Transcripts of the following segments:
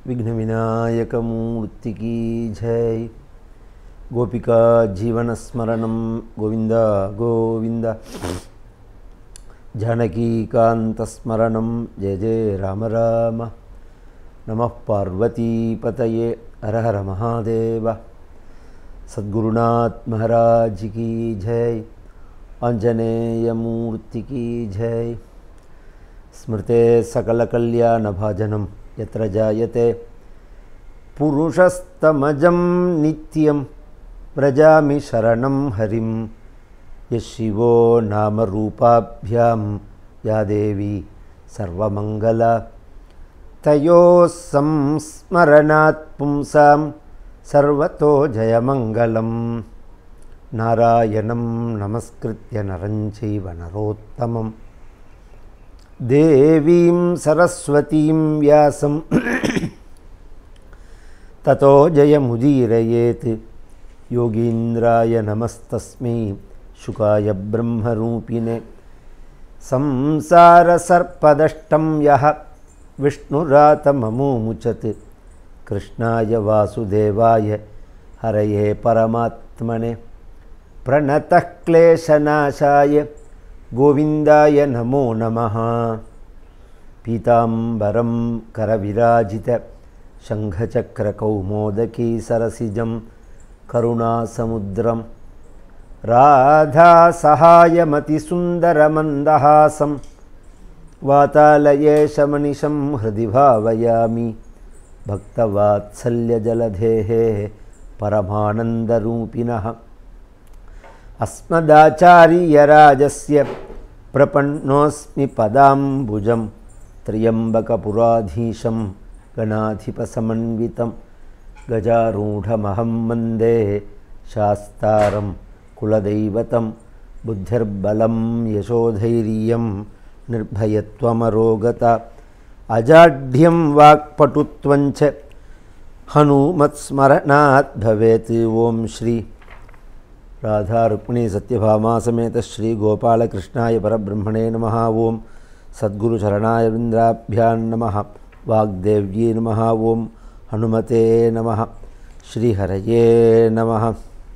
विघ्न विनायक मूर्ति की जय गोपिका जीवन स्मरणं गोविन्द गोविन्द जानकीकान्तस्मरणं जय जय राम राम नमः पार्वतीपतये हर हर महादेव सद्गुरुनाथ महाराज की जय आञ्जनेयमूर्ति की जय स्मृते सकलकल्याणभाजनं यत्र जायते पुरुषस्तमजं नित्यं व्रजामि शरणं हरिं यः शिवो नामरूपाभ्यां या देवी सर्वमङ्गला तयोः संस्मरणात् पुंसां सर्वतो जयमङ्गलं नारायणं नमस्कृत्य नरं चैव नरोत्तमं देवीं सरस्वतीं व्यासं ततो जयमुदीरयेत् योगीन्द्राय नमस्तस्मै शुकाय ब्रह्मरूपिणे संसारसर्पदष्टं यः विष्णुरातममुमुचत् कृष्णाय वासुदेवाय हरये परमात्मने प्रणतः क्लेशनाशाय गोविन्दाय नमो नमः पीताम्बरं करविराजित शङ्खचक्रकौमोदकी सरसिजं करुणासमुद्रं राधासहायमतिसुन्दरमन्दहासं वातालयेशमनिशं हृदि भावयामि भक्तवात्सल्यजलधेः परमानन्दरूपिणः अस्मदाचार्यराजस्य प्रपन्नोऽस्मि पदाम्बुजं त्र्यम्बकपुराधीशं गणाधिपसमन्वितं गजारूढमहं वन्दे शास्तारं कुलदैवतं बुद्धिर्बलं यशोधैर्यं निर्भयत्वमरोगता अजाढ्यं वाक्पटुत्वञ्च हनुमत्स्मरणात् भवेत् ॐ श्री राधा रुक्मिणी सत्यभामा समेत श्री गोपालकृष्णाय परब्रह्मणे नमः ॐ सद्गुरुचरणाय वृन्दाभ्यां नमः वाग्देव्यै नमः ॐ हनुमते नमः श्रीहरये नमः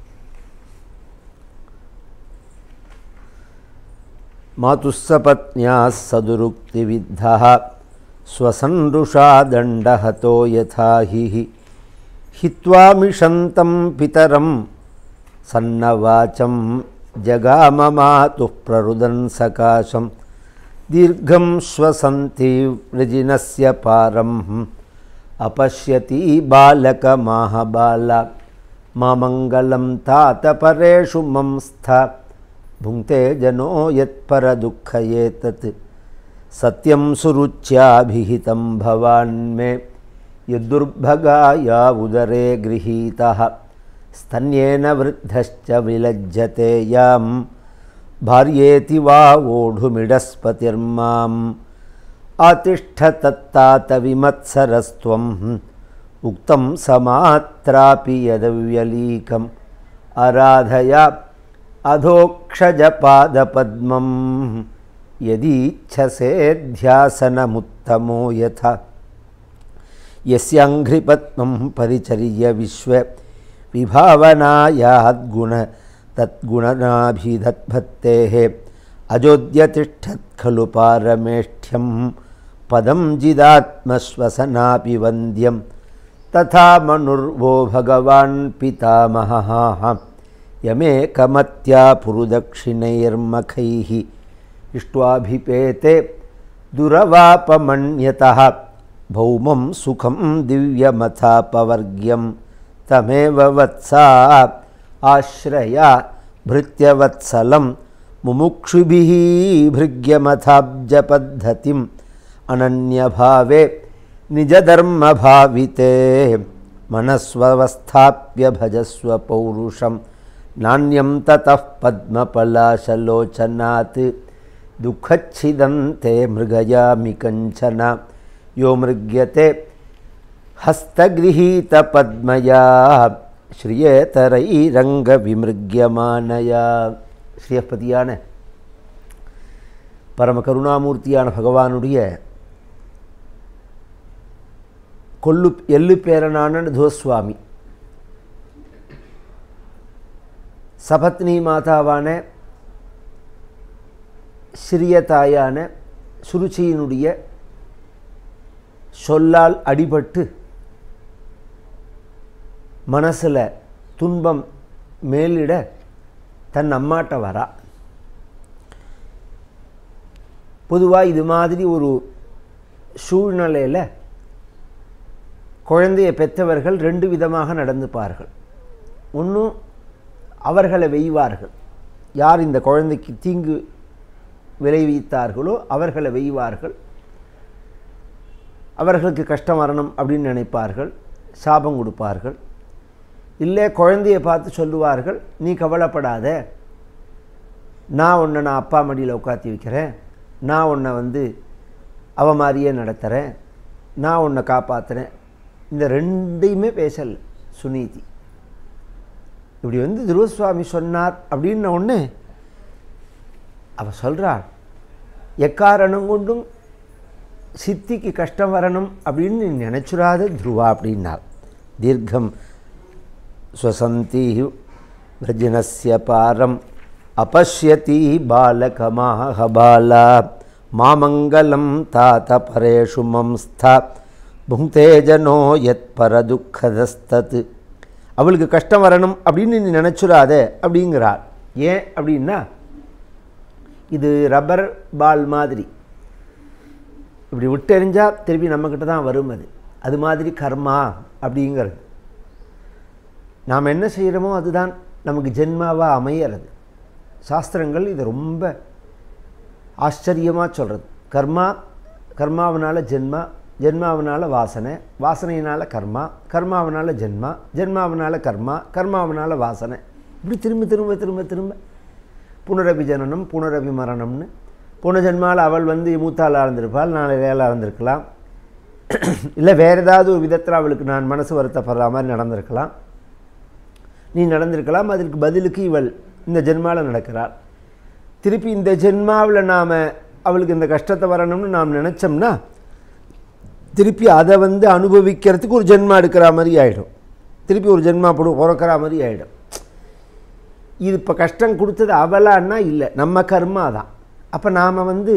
मातुः सपत्न्याः सदुरुक्तिविद्धः स्वसनृषा दण्डहतो यथा हि हित्वामिषन्तं पितरं सन्नवाचं जगाममातुः प्ररुदन् सकाशं दीर्घं श्वसन्ति वृजिनस्य पारम् अपश्यति बालकमाहबाला मामङ्गलं तातपरेषु मंस्थ भुङ्क्ते जनो यत्परदुःखयेतत् सत्यं सुरुच्याभिहितं भवान्मे यद्दुर्भगाया उदरे गृहीतः स्तन्येन वृद्धश्च विलज्जते यां भार्येति वा वोढुमिडस्पतिर्माम् आतिष्ठ तत्तातविमत्सरस्त्वम् उक्तं समात्रापि यदव्यलीकम् आराधया अधोक्षजपादपद्मं यदीच्छसे ध्यासनमुत्तमो यथा यस्याङ्घ्रिपद्मं परिचर्य विश्व विभावनायाद्गुण तद्गुणनाभिधद्भक्तेः अजोद्यतिष्ठत् खलु पारमेष्ठ्यं पदं जिदात्मश्वसनापि वन्द्यं तथा मनुर्वो भगवान् पितामहः यमेकमत्या पुरुदक्षिणैर्मखैः इष्ट्वाभिपेते दुरवापमन्यतः भौमं सुखं दिव्यमथापवर्ग्यं तमेव वत्सा आश्रया भृत्यवत्सलं मुमुक्षुभिः भृग्यमथाब्जपद्धतिम् अनन्यभावे निजधर्मभाविते मनस्वस्थाप्य भजस्व पौरुषं नान्यं ततः पद्मपलाशलोचनात् दुःखच्छिदं ते मृगयामि कञ्चन यो मृग्यते हस्तगृहीतपद्मया ஸ்ரீயேதரைரங்கவிமிருகியமானயா ஸ்ரீயப்பதியான பரம கருணாமூர்த்தியான பகவானுடைய கொல்லு எள்ளு பேரனான துவஸ்வாமி சபத்னி மாதாவான சிறிய தாயான சுருச்சியினுடைய சொல்லால் அடிபட்டு மனசில் துன்பம் மேலிட தன் அம்மாட்ட வரா பொதுவாக இது மாதிரி ஒரு சூழ்நிலையில் குழந்தையை பெற்றவர்கள் ரெண்டு விதமாக நடந்துப்பார்கள் ஒன்றும் அவர்களை வெய்வார்கள் யார் இந்த குழந்தைக்கு தீங்கு விளைவித்தார்களோ அவர்களை வெய்வார்கள் அவர்களுக்கு கஷ்டம் வரணும் அப்படின்னு நினைப்பார்கள் சாபம் கொடுப்பார்கள் இல்லை குழந்தையை பார்த்து சொல்லுவார்கள் நீ கவலைப்படாத நான் உன்னை நான் அப்பா மடியில் உட்காத்தி வைக்கிறேன் நான் உன்னை வந்து அவ மாதிரியே நடத்துகிறேன் நான் உன்னை காப்பாற்றுறேன் இந்த ரெண்டையுமே பேசல சுனீதி இப்படி வந்து துருவசுவாமி சொன்னார் அப்படின்ன ஒன்று அவ சொல்கிறாள் எக்காரணம் கொண்டும் சித்திக்கு கஷ்டம் வரணும் அப்படின்னு நீ நினச்சுராத துருவா அப்படின்னாள் தீர்க்கம் ஸ்வசந்தி விரஜனஸ்ய பாரம் அபஷ்யதி பாலகமாக பாலா மாமங்கலம் தாத்த பரேஷு மம்ஸ்தா புங்கே ஜனோ யத் பரதுக்கதஸ்தத் அவளுக்கு கஷ்டம் வரணும் அப்படின்னு நீ நினச்சுராத அப்படிங்கிறாள் ஏன் அப்படின்னா இது ரப்பர் பால் மாதிரி இப்படி விட்டெறிஞ்சால் திருப்பி நம்மக்கிட்ட தான் வரும் அது அது மாதிரி கர்மா அப்படிங்கிறது நாம் என்ன செய்கிறோமோ அதுதான் நமக்கு ஜென்மாவாக அமையிறது சாஸ்திரங்கள் இது ரொம்ப ஆச்சரியமாக சொல்கிறது கர்மா கர்மாவனால் ஜென்மா ஜென்மாவனால் வாசனை வாசனையினால் கர்மா கர்மாவனால் ஜென்மா ஜென்மாவனால் கர்மா கர்மாவனால் வாசனை இப்படி திரும்ப திரும்ப திரும்ப திரும்ப புனரபி ஜனனம் புனரபி மரணம்னு போன ஜென்மாவில் அவள் வந்து மூத்தாளாக இருந்திருப்பாள் நாளை வேலாக இருந்திருக்கலாம் இல்லை வேறு ஏதாவது ஒரு விதத்தில் அவளுக்கு நான் மனசு வருத்தப்படுற மாதிரி நடந்திருக்கலாம் நீ நடந்திருக்கலாம் அதற்கு பதிலுக்கு இவள் இந்த ஜென்மாவில் நடக்கிறாள் திருப்பி இந்த ஜென்மாவில் நாம் அவளுக்கு இந்த கஷ்டத்தை வரணும்னு நாம் நினச்சோம்னா திருப்பி அதை வந்து அனுபவிக்கிறதுக்கு ஒரு ஜென்மா எடுக்கிற மாதிரி ஆகிடும் திருப்பி ஒரு ஜென்மா போடு பிறக்கிற மாதிரி ஆகிடும் இது இப்போ கஷ்டம் கொடுத்தது அவளான்னா இல்லை நம்ம கர்மா தான் அப்போ நாம் வந்து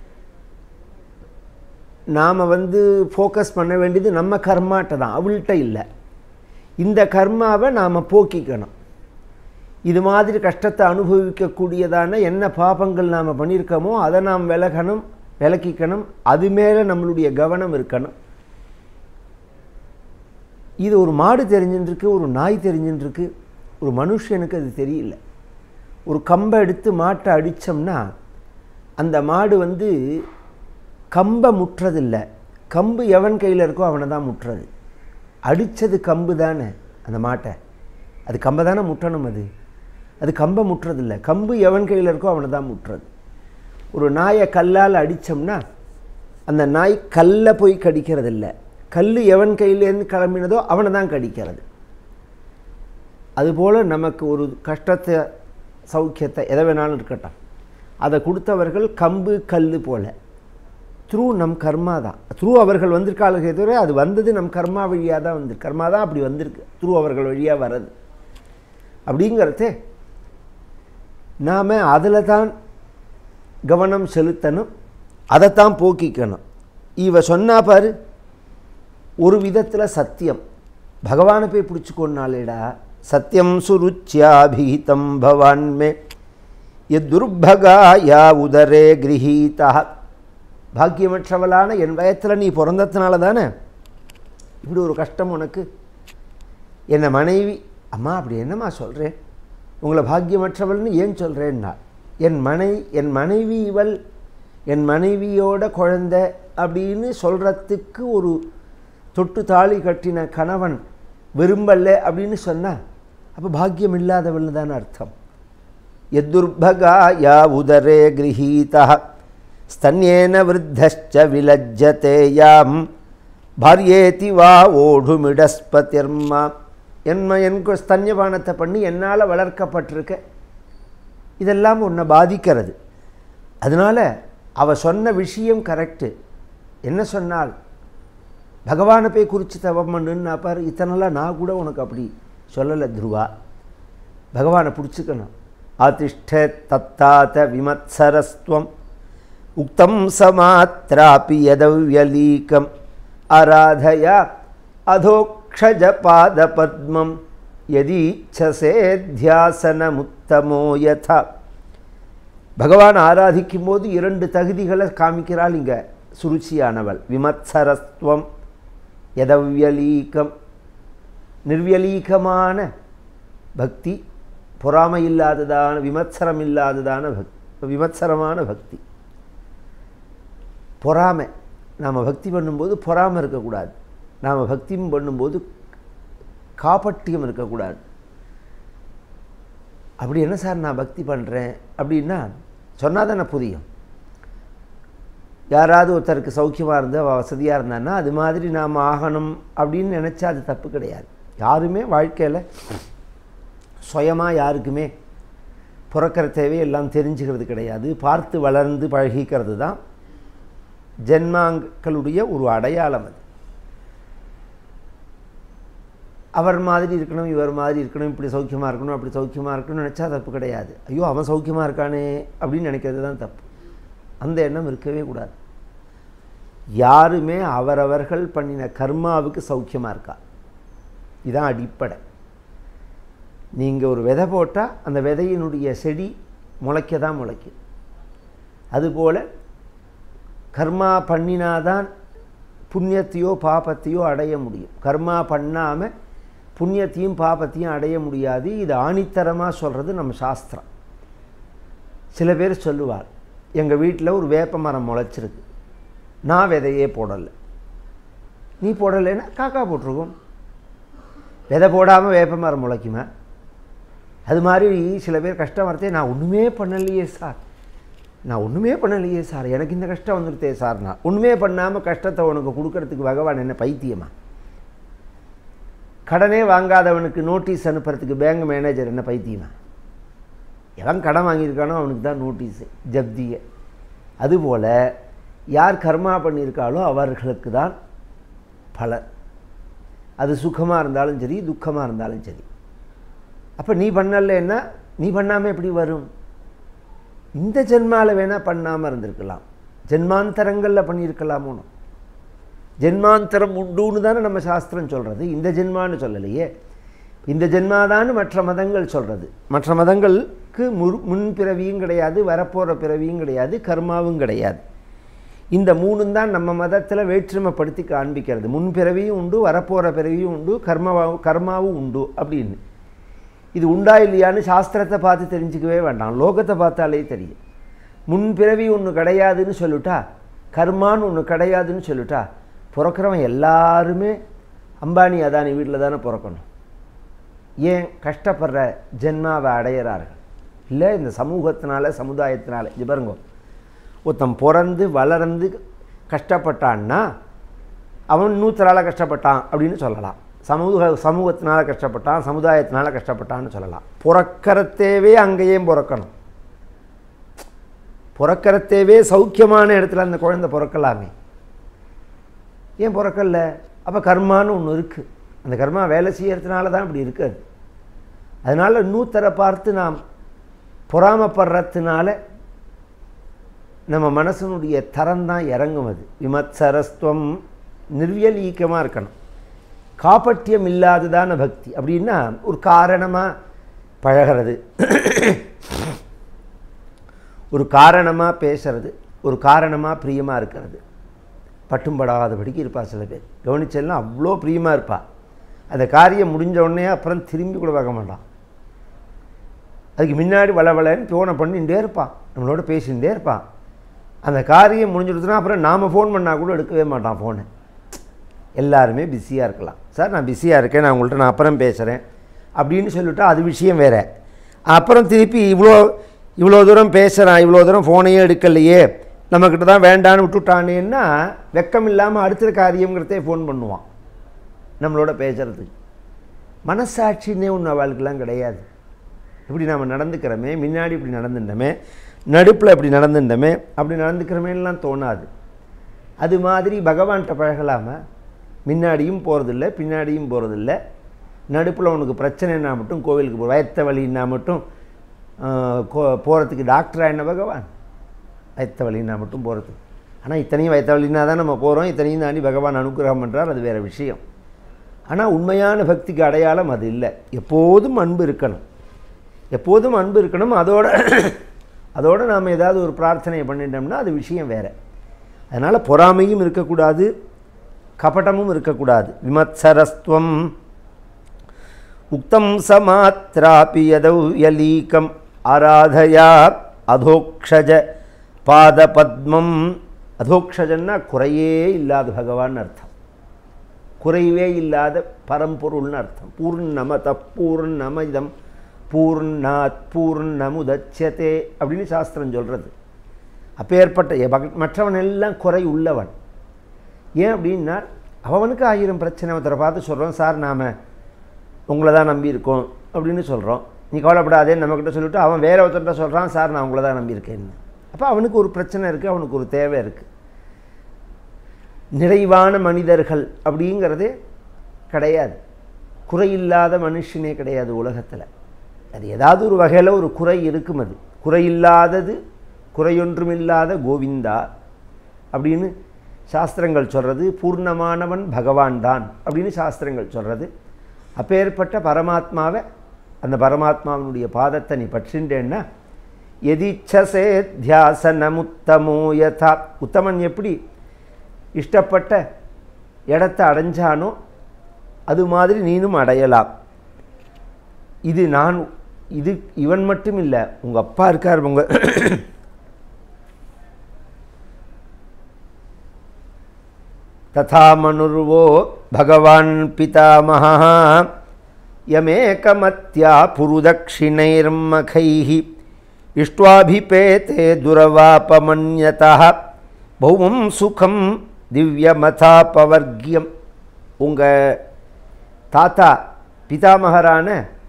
நாம் வந்து ஃபோக்கஸ் பண்ண வேண்டியது நம்ம கர்மாட்ட தான் அவள்கிட்ட இல்லை இந்த கர்மாவை நாம் போக்கிக்கணும் இது மாதிரி கஷ்டத்தை அனுபவிக்கக்கூடியதான என்ன பாபங்கள் நாம் பண்ணியிருக்கோமோ அதை நாம் விலகணும் விலக்கிக்கணும் அது மேலே நம்மளுடைய கவனம் இருக்கணும் இது ஒரு மாடு தெரிஞ்சுட்டுருக்கு ஒரு நாய் தெரிஞ்சுட்டுருக்கு ஒரு மனுஷனுக்கு அது தெரியல ஒரு கம்பை எடுத்து மாட்டை அடித்தோம்னா அந்த மாடு வந்து கம்பை முட்டுறதில்லை கம்பு எவன் கையில் இருக்கோ அவனை தான் முட்டுறது அடித்தது கம்பு தானே அந்த மாட்டை அது கம்பை தானே முட்டணும் அது அது கம்பை முட்டுறதில்ல கம்பு எவன் கையில் இருக்கோ அவனை தான் முட்டுறது ஒரு நாயை கல்லால் அடித்தோம்னா அந்த நாய் கல்லை போய் கடிக்கிறதில்ல கல் எவன் கையிலேருந்து கிளம்பினதோ அவனை தான் கடிக்கிறது அதுபோல் நமக்கு ஒரு கஷ்டத்தை சௌக்கியத்தை எதை வேணாலும் இருக்கட்டும் அதை கொடுத்தவர்கள் கம்பு கல் போல த்ரூ நம் கர்மா தான் த்ரூ அவர்கள் வந்திருக்காளுகே தவிர அது வந்தது நம் கர்மா வழியாக தான் வந்திருக்கு கர்மா தான் அப்படி வந்திருக்கு த்ரூ அவர்கள் வழியாக வர்றது அப்படிங்கிறதே நாம் அதில் தான் கவனம் செலுத்தணும் அதைத்தான் போக்கிக்கணும் இவ சொன்னா பாரு ஒரு விதத்தில் சத்தியம் பகவானை போய் பிடிச்சிக்கொண்டாலேடா சத்தியம் சுருச்சியாபீதம் பவான்மே எதுர்பகா யா உதரே கிரகீதா பாக்கியமற்றவளான என் வயத்தில் நீ பிறந்ததுனால தானே இப்படி ஒரு கஷ்டம் உனக்கு என்னை மனைவி அம்மா அப்படி என்னம்மா சொல்கிறேன் உங்களை பாக்கியமற்றவள்னு ஏன் சொல்கிறேன்னா என் மனை என் மனைவி இவள் என் மனைவியோட குழந்தை அப்படின்னு சொல்கிறதுக்கு ஒரு தொட்டு தாலி கட்டின கணவன் விரும்பல அப்படின்னு சொன்னால் அப்போ பாக்கியம் இல்லாதவள்னு தானே அர்த்தம் எதுர்பகா யா உதரே கிரகீதா ಸ್ತನ್ಯೇನ ವೃದ್ಧಶ್ಚ ವಿಲಜ್ಜತೆ ಯಾಂ பாரியேதி வா ஓடுமிடஸ்பதிர்மா என்ம என் கு- ஸ்தன்யபானத்தை பண்ணி என்னால் வளர்க்கப்பட்டிருக்க இதெல்லாம் உன்னை பாதிக்கிறது அதனால் அவ சொன்ன விஷயம் கரெக்டு என்ன சொன்னால் பகவானை போய் குறித்து தவம் பண்ணுன்னு பாரு இத்தனைலாம் நான் கூட உனக்கு அப்படி சொல்லலை துருவா பகவானை பிடிச்சிக்கணும் ஆதிஷ்ட தத்தாத விமத்சரஸ்துவம் உக்தம் சமாத்ராபி யதவ்யலீகம் ஆராதயா அதோக்ஷஜ பாத பத்மம் யதீச்சசே தியாசனமுத்தமோ யதா பகவான் ஆராதிக்கும் போது இரண்டு தகுதிகளை காமிக்கிறாள் இங்கே சுருச்சியானவள் விமத்சரஸ்துவம் யதவ்யலீகம் நிர்வியலீகமான பக்தி பொறாமை இல்லாததான விமத்சரம் இல்லாததான பக் விமத்சரமான பக்தி பொறாமை நாம் பக்தி பண்ணும்போது பொறாமை இருக்கக்கூடாது நாம் பக்தியும் பண்ணும்போது காப்பட்டியம் இருக்கக்கூடாது அப்படி என்ன சார் நான் பக்தி பண்ணுறேன் அப்படின்னா சொன்னால் தானே புரியும் யாராவது ஒருத்தருக்கு சௌக்கியமாக இருந்து அவள் வசதியாக இருந்தான்னா அது மாதிரி நாம் ஆகணும் அப்படின்னு நினச்சா அது தப்பு கிடையாது யாருமே வாழ்க்கையில் சுயமாக யாருக்குமே பிறக்கிற தேவையெல்லாம் தெரிஞ்சுக்கிறது கிடையாது பார்த்து வளர்ந்து பழகிக்கிறது தான் ஜென்மாக்களுடைய ஒரு அடையாளம் அது அவர் மாதிரி இருக்கணும் இவர் மாதிரி இருக்கணும் இப்படி சௌக்கியமாக இருக்கணும் அப்படி சௌக்கியமாக இருக்கணும்னு நினச்சா தப்பு கிடையாது ஐயோ அவன் சௌக்கியமாக இருக்கானே அப்படின்னு நினைக்கிறது தான் தப்பு அந்த எண்ணம் இருக்கவே கூடாது யாருமே அவரவர்கள் பண்ணின கர்மாவுக்கு சௌக்கியமாக இருக்கா இதுதான் அடிப்படை நீங்கள் ஒரு விதை போட்டால் அந்த விதையினுடைய செடி முளைக்க தான் முளைக்கும் அதுபோல் கர்மா பண்ணினாதான் புண்ணியத்தையோ பாபத்தையோ அடைய முடியும் கர்மா பண்ணாமல் புண்ணியத்தையும் பாபத்தையும் அடைய முடியாது இது ஆணித்தரமாக சொல்கிறது நம்ம சாஸ்திரம் சில பேர் சொல்லுவார் எங்கள் வீட்டில் ஒரு வேப்ப மரம் முளைச்சிருக்கு நான் விதையே போடலை நீ போடலைன்னா காக்கா போட்டிருக்கோம் விதை போடாமல் வேப்ப மரம் முளைக்குமா அது மாதிரி சில பேர் கஷ்டம் வரத்தே நான் ஒன்றுமே பண்ணலையே சார் நான் ஒன்றுமே பண்ணலையே சார் எனக்கு இந்த கஷ்டம் வந்துருத்தே சார் நான் ஒன்றுமே பண்ணாமல் கஷ்டத்தை உனக்கு கொடுக்கறதுக்கு பகவான் என்ன பைத்தியமா கடனே வாங்காதவனுக்கு நோட்டீஸ் அனுப்புறதுக்கு பேங்க் மேனேஜர் என்ன பைத்தியமா எவன் கடன் வாங்கியிருக்கானோ அவனுக்கு தான் நோட்டீஸு ஜப்தியை அதுபோல் யார் கர்மா பண்ணியிருக்காளோ அவர்களுக்கு தான் பலர் அது சுகமாக இருந்தாலும் சரி துக்கமாக இருந்தாலும் சரி அப்போ நீ பண்ணலைன்னா நீ பண்ணாமல் எப்படி வரும் இந்த ஜென்மாவில் வேணால் பண்ணாமல் இருந்திருக்கலாம் ஜென்மாந்தரங்களில் பண்ணியிருக்கலாமோன்னு ஜென்மாந்தரம் உண்டுன்னு தானே நம்ம சாஸ்திரம் சொல்கிறது இந்த ஜென்மான்னு சொல்லலையே இந்த ஜென்மாதான்னு மற்ற மதங்கள் சொல்கிறது மற்ற மதங்களுக்கு முன் முன் பிறவியும் கிடையாது வரப்போகிற பிறவியும் கிடையாது கர்மாவும் கிடையாது இந்த மூணும் தான் நம்ம மதத்தில் வேற்றுமைப்படுத்தி காண்பிக்கிறது முன் பிறவியும் உண்டு வரப்போகிற பிறவியும் உண்டு கர்மாவும் கர்மாவும் உண்டு அப்படின்னு இது உண்டா இல்லையான்னு சாஸ்திரத்தை பார்த்து தெரிஞ்சுக்கவே வேண்டாம் லோகத்தை பார்த்தாலே தெரியும் முன் பிறவி ஒன்று கிடையாதுன்னு சொல்லிட்டா கர்மான்னு ஒன்று கிடையாதுன்னு சொல்லிட்டா பிறக்கிறவன் எல்லாருமே அம்பானி அதானி வீட்டில் தானே பிறக்கணும் ஏன் கஷ்டப்படுற ஜென்மாவை அடையிறார்கள் இல்லை இந்த சமூகத்தினால சமுதாயத்தினால இது பாருங்க ஒருத்தன் பிறந்து வளர்ந்து கஷ்டப்பட்டான்னா அவன் நூத்தரால் கஷ்டப்பட்டான் அப்படின்னு சொல்லலாம் சமூக சமூகத்தினால கஷ்டப்பட்டான் சமுதாயத்தினால கஷ்டப்பட்டான்னு சொல்லலாம் பிறக்கிறத்தேவே அங்கேயே பிறக்கணும் பிறக்கிறத்தேவே சௌக்கியமான இடத்துல அந்த குழந்தை பிறக்கலாமே ஏன் பிறக்கல அப்போ கர்மான்னு ஒன்று இருக்குது அந்த கர்மா வேலை செய்யறதுனால தான் இப்படி இருக்குது அதனால் நூத்தரை பார்த்து நாம் பொறாமப்படுறதுனால நம்ம மனசனுடைய தரம் தான் இறங்கும் அது விமத்சரஸ்துவம் நிர்வியலீக்கமாக இருக்கணும் காப்பட்டியம் இல்லாததான பக்தி அப்படின்னா ஒரு காரணமாக பழகிறது ஒரு காரணமாக பேசுறது ஒரு காரணமாக பிரியமாக இருக்கிறது பட்டும் படாதபடிக்கு இருப்பா சில பேர் கவனிச்செல்லாம் அவ்வளோ பிரியமாக இருப்பா அந்த காரியம் முடிஞ்ச உடனே அப்புறம் திரும்பி கூட பார்க்க மாட்டான் அதுக்கு முன்னாடி வளவலன்னு ஃபோனை பண்ணிகிட்டே இருப்பான் நம்மளோட பேசிகிட்டே இருப்பான் அந்த காரியம் முடிஞ்சிடுச்சுன்னா அப்புறம் நாம் ஃபோன் பண்ணால் கூட எடுக்கவே மாட்டான் ஃபோனை எல்லாருமே பிஸியாக இருக்கலாம் சார் நான் பிஸியாக இருக்கேன் நான் உங்கள்கிட்ட நான் அப்புறம் பேசுகிறேன் அப்படின்னு சொல்லிவிட்டா அது விஷயம் வேறு அப்புறம் திருப்பி இவ்வளோ இவ்வளோ தூரம் பேசுகிறான் இவ்வளோ தூரம் ஃபோனையே எடுக்கலையே நம்மக்கிட்ட தான் வேண்டான்னு விட்டுட்டானேன்னா வெக்கம் இல்லாமல் அடுத்த காரியங்கிறதே ஃபோன் பண்ணுவான் நம்மளோட பேசுகிறதுக்கு மனசாட்சின்னே ஒன்று அவளுக்கெல்லாம் கிடையாது இப்படி நாம் நடந்துக்கிறோமே முன்னாடி இப்படி நடந்துட்டோமே நடுப்பில் இப்படி நடந்துட்டோமே அப்படி நடந்துக்கிறோமேலாம் தோணாது அது மாதிரி பகவான்கிட்ட பழகலாமா முன்னாடியும் போகிறதில்ல பின்னாடியும் போகிறதில்ல நடுப்பில் உனக்கு பிரச்சனைனா மட்டும் கோவிலுக்கு போ வயத்த வலின்னா மட்டும் போகிறதுக்கு டாக்டரா என்ன பகவான் வயத்த வலின்னா மட்டும் போகிறதுக்கு ஆனால் இத்தனையும் வயத்த வலின்னா தான் நம்ம போகிறோம் இத்தனையும் தாண்டி பகவான் அனுகிரகம் பண்ணுறார் அது வேறு விஷயம் ஆனால் உண்மையான பக்திக்கு அடையாளம் அது இல்லை எப்போதும் அன்பு இருக்கணும் எப்போதும் அன்பு இருக்கணும் அதோட அதோடு நாம் ஏதாவது ஒரு பிரார்த்தனை பண்ணிட்டோம்னா அது விஷயம் வேறு அதனால் பொறாமையும் இருக்கக்கூடாது கபட்டமும் இருக்கக்கூடாது விமத்சரஸ்துவம் உக்தம் சமாத்ராபி யதௌ யலீகம் ஆராதயா அதோக்ஷஜ பாதபத்மம் அதோக்ஷஜன்னா குறையே இல்லாத பகவான் அர்த்தம் குறைவே இல்லாத பரம்பொருள்னு அர்த்தம் பூர்ணமத பூர்ணமதம் பூர்ணாத் பூர்ணமுதட்சதே அப்படின்னு சாஸ்திரம் சொல்கிறது அப்பேற்பட்ட மற்றவன் எல்லாம் குறை உள்ளவன் ஏன் அப்படின்னா அவனுக்கு ஆயிரம் பிரச்சனை ஒருத்தரை பார்த்து சொல்கிறோம் சார் நாம் உங்களை தான் நம்பியிருக்கோம் அப்படின்னு சொல்கிறோம் நீ கவலைப்படாதே நம்மக்கிட்ட சொல்லிவிட்டு அவன் வேற ஒருத்தர்கிட்ட சொல்கிறான் சார் நான் உங்களை தான் நம்பியிருக்கேன்னு அப்போ அவனுக்கு ஒரு பிரச்சனை இருக்குது அவனுக்கு ஒரு தேவை இருக்குது நிறைவான மனிதர்கள் அப்படிங்கிறதே கிடையாது குறையில்லாத மனுஷனே கிடையாது உலகத்தில் அது ஏதாவது ஒரு வகையில் ஒரு குறை இருக்கும் அது குறையில்லாதது குறையொன்றுமில்லாத கோவிந்தா அப்படின்னு சாஸ்திரங்கள் சொல்கிறது பூர்ணமானவன் பகவான் தான் அப்படின்னு சாஸ்திரங்கள் சொல்கிறது அப்பேற்பட்ட பரமாத்மாவை அந்த பரமாத்மாவினுடைய பாதத்தை நீ பற்றின்றேன்னா எதிச்சசே தியாசனமுத்தமோ யதா உத்தமன் எப்படி இஷ்டப்பட்ட இடத்த அடைஞ்சானோ அது மாதிரி நீனும் அடையலாம் இது நான் இது இவன் மட்டும் இல்லை உங்கள் அப்பா இருக்கார் உங்கள் ததா மனுர்வோ பகவான் பிதாமகா யமேகமத்யா புருதக்ஷிணைர்மகைः இஷ்டுவாபிபேதே துரவாபமன்யதா பௌமம் சுகம் திவ்யமதாபவர்க்கியம் உங்கள் தாத்தா பிதாமகரான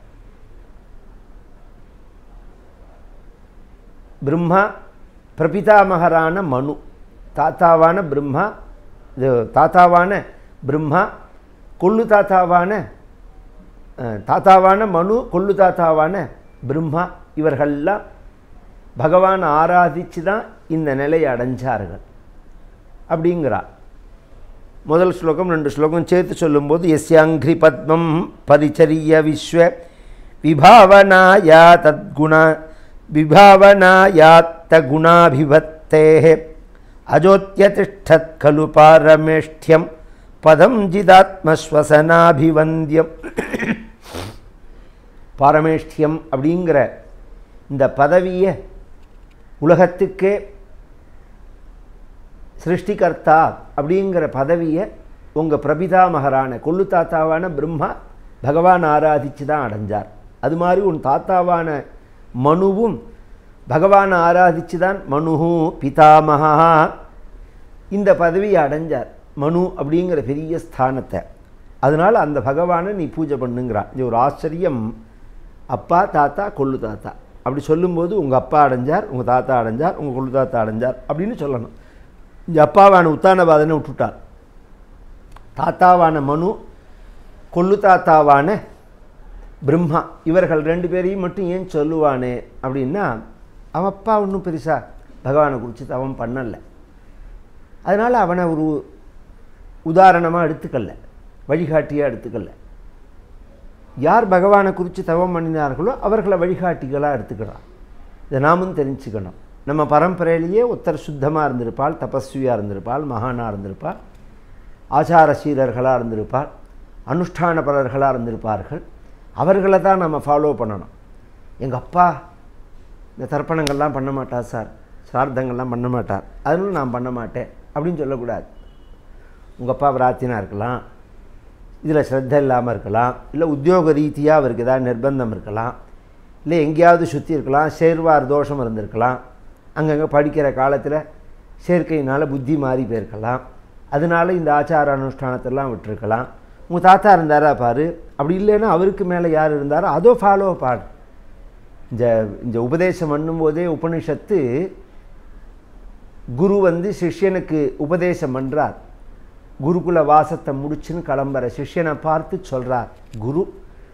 பிரம்மா பிரபிதாமகரான மனு தாத்தாவான பிரம்மா இது தாத்தாவான பிரம்மா கொள்ளு தாத்தாவான தாத்தாவான மனு கொள்ளு தாத்தாவான பிரம்மா இவர்கள்லாம் பகவான் ஆராதித்து தான் இந்த நிலையை அடைஞ்சார்கள் அப்படிங்கிறார் முதல் ஸ்லோகம் ரெண்டு ஸ்லோகம் சேர்த்து சொல்லும்போது எஸ்யாங்கிரி பத்மம் பரிச்சரிய விஸ்வ விபாவனாயா தத்குண விபாவனாயாத்த குணாபிபத்தே அஜோத்தியதிஷ்டத் கலு பாரமேஷ்டியம் பதம் ஜிதாத்மஸ்வசனாபிவந்தியம் பாரமேஷ்டியம் அப்படிங்கிற இந்த பதவியை உலகத்துக்கே சிருஷ்டிகர்த்தா அப்படிங்கிற பதவியை உங்கள் பிரபிதாமகரான கொள்ளு தாத்தாவான பிரம்மா பகவான் ஆராதித்து தான் அடைஞ்சார் அது மாதிரி உன் தாத்தாவான மனுவும் பகவான் ஆராதித்து தான் மனு பிதாமகா இந்த பதவியை அடைஞ்சார் மனு அப்படிங்கிற பெரிய ஸ்தானத்தை அதனால் அந்த பகவானை நீ பூஜை பண்ணுங்கிறான் இது ஒரு ஆச்சரியம் அப்பா தாத்தா கொள்ளு தாத்தா அப்படி சொல்லும்போது உங்கள் அப்பா அடைஞ்சார் உங்கள் தாத்தா அடைஞ்சார் உங்கள் கொள்ளு தாத்தா அடைஞ்சார் அப்படின்னு சொல்லணும் இந்த அப்பாவான உத்தானபாதனை விட்டுட்டார் தாத்தாவான மனு கொள்ளு தாத்தாவான பிரம்மா இவர்கள் ரெண்டு பேரையும் மட்டும் ஏன் சொல்லுவானே அப்படின்னா அவன் அப்பா ஒன்றும் பெருசாக பகவானை குறித்து அவன் பண்ணலை அதனால் அவனை ஒரு உதாரணமாக எடுத்துக்கல வழிகாட்டியாக எடுத்துக்கல யார் பகவானை குறித்து தவம் பண்ணினார்களோ அவர்களை வழிகாட்டிகளாக எடுத்துக்கிறான் இதை நாமும் தெரிஞ்சுக்கணும் நம்ம பரம்பரையிலேயே ஒருத்தர் சுத்தமாக இருந்திருப்பாள் தபஸ்வியாக இருந்திருப்பாள் மகானாக இருந்திருப்பாள் ஆச்சார சீரர்களாக இருந்திருப்பாள் அனுஷ்டானபரர்களாக இருந்திருப்பார்கள் அவர்களை தான் நம்ம ஃபாலோ பண்ணணும் எங்கள் அப்பா இந்த தர்ப்பணங்கள்லாம் பண்ண மாட்டார் சார் சார்த்தங்கள்லாம் பண்ண மாட்டார் அதனால நான் பண்ண மாட்டேன் அப்படின்னு சொல்லக்கூடாது உங்கள் அப்பா பிரார்த்தினா இருக்கலாம் இதில் ஸ்ரத்த இல்லாமல் இருக்கலாம் இல்லை உத்தியோக ரீதியாக அவருக்கு ஏதாவது நிர்பந்தம் இருக்கலாம் இல்லை எங்கேயாவது சுற்றி இருக்கலாம் சேர்வார் தோஷம் இருந்திருக்கலாம் அங்கங்கே படிக்கிற காலத்தில் சேர்க்கையினால் புத்தி மாறி போயிருக்கலாம் அதனால இந்த ஆச்சார அனுஷ்டானத்தெல்லாம் விட்டுருக்கலாம் உங்கள் தாத்தா இருந்தாரா பாரு அப்படி இல்லைன்னா அவருக்கு மேலே யார் இருந்தாரோ அதோ ஃபாலோ பாடு இந்த இந்த உபதேசம் பண்ணும்போதே உபனிஷத்து குரு வந்து சிஷ்யனுக்கு உபதேசம் பண்ணுறார் குருகுல வாசத்தை முடிச்சுன்னு கிளம்புற சிஷ்யனை பார்த்து சொல்றார் குரு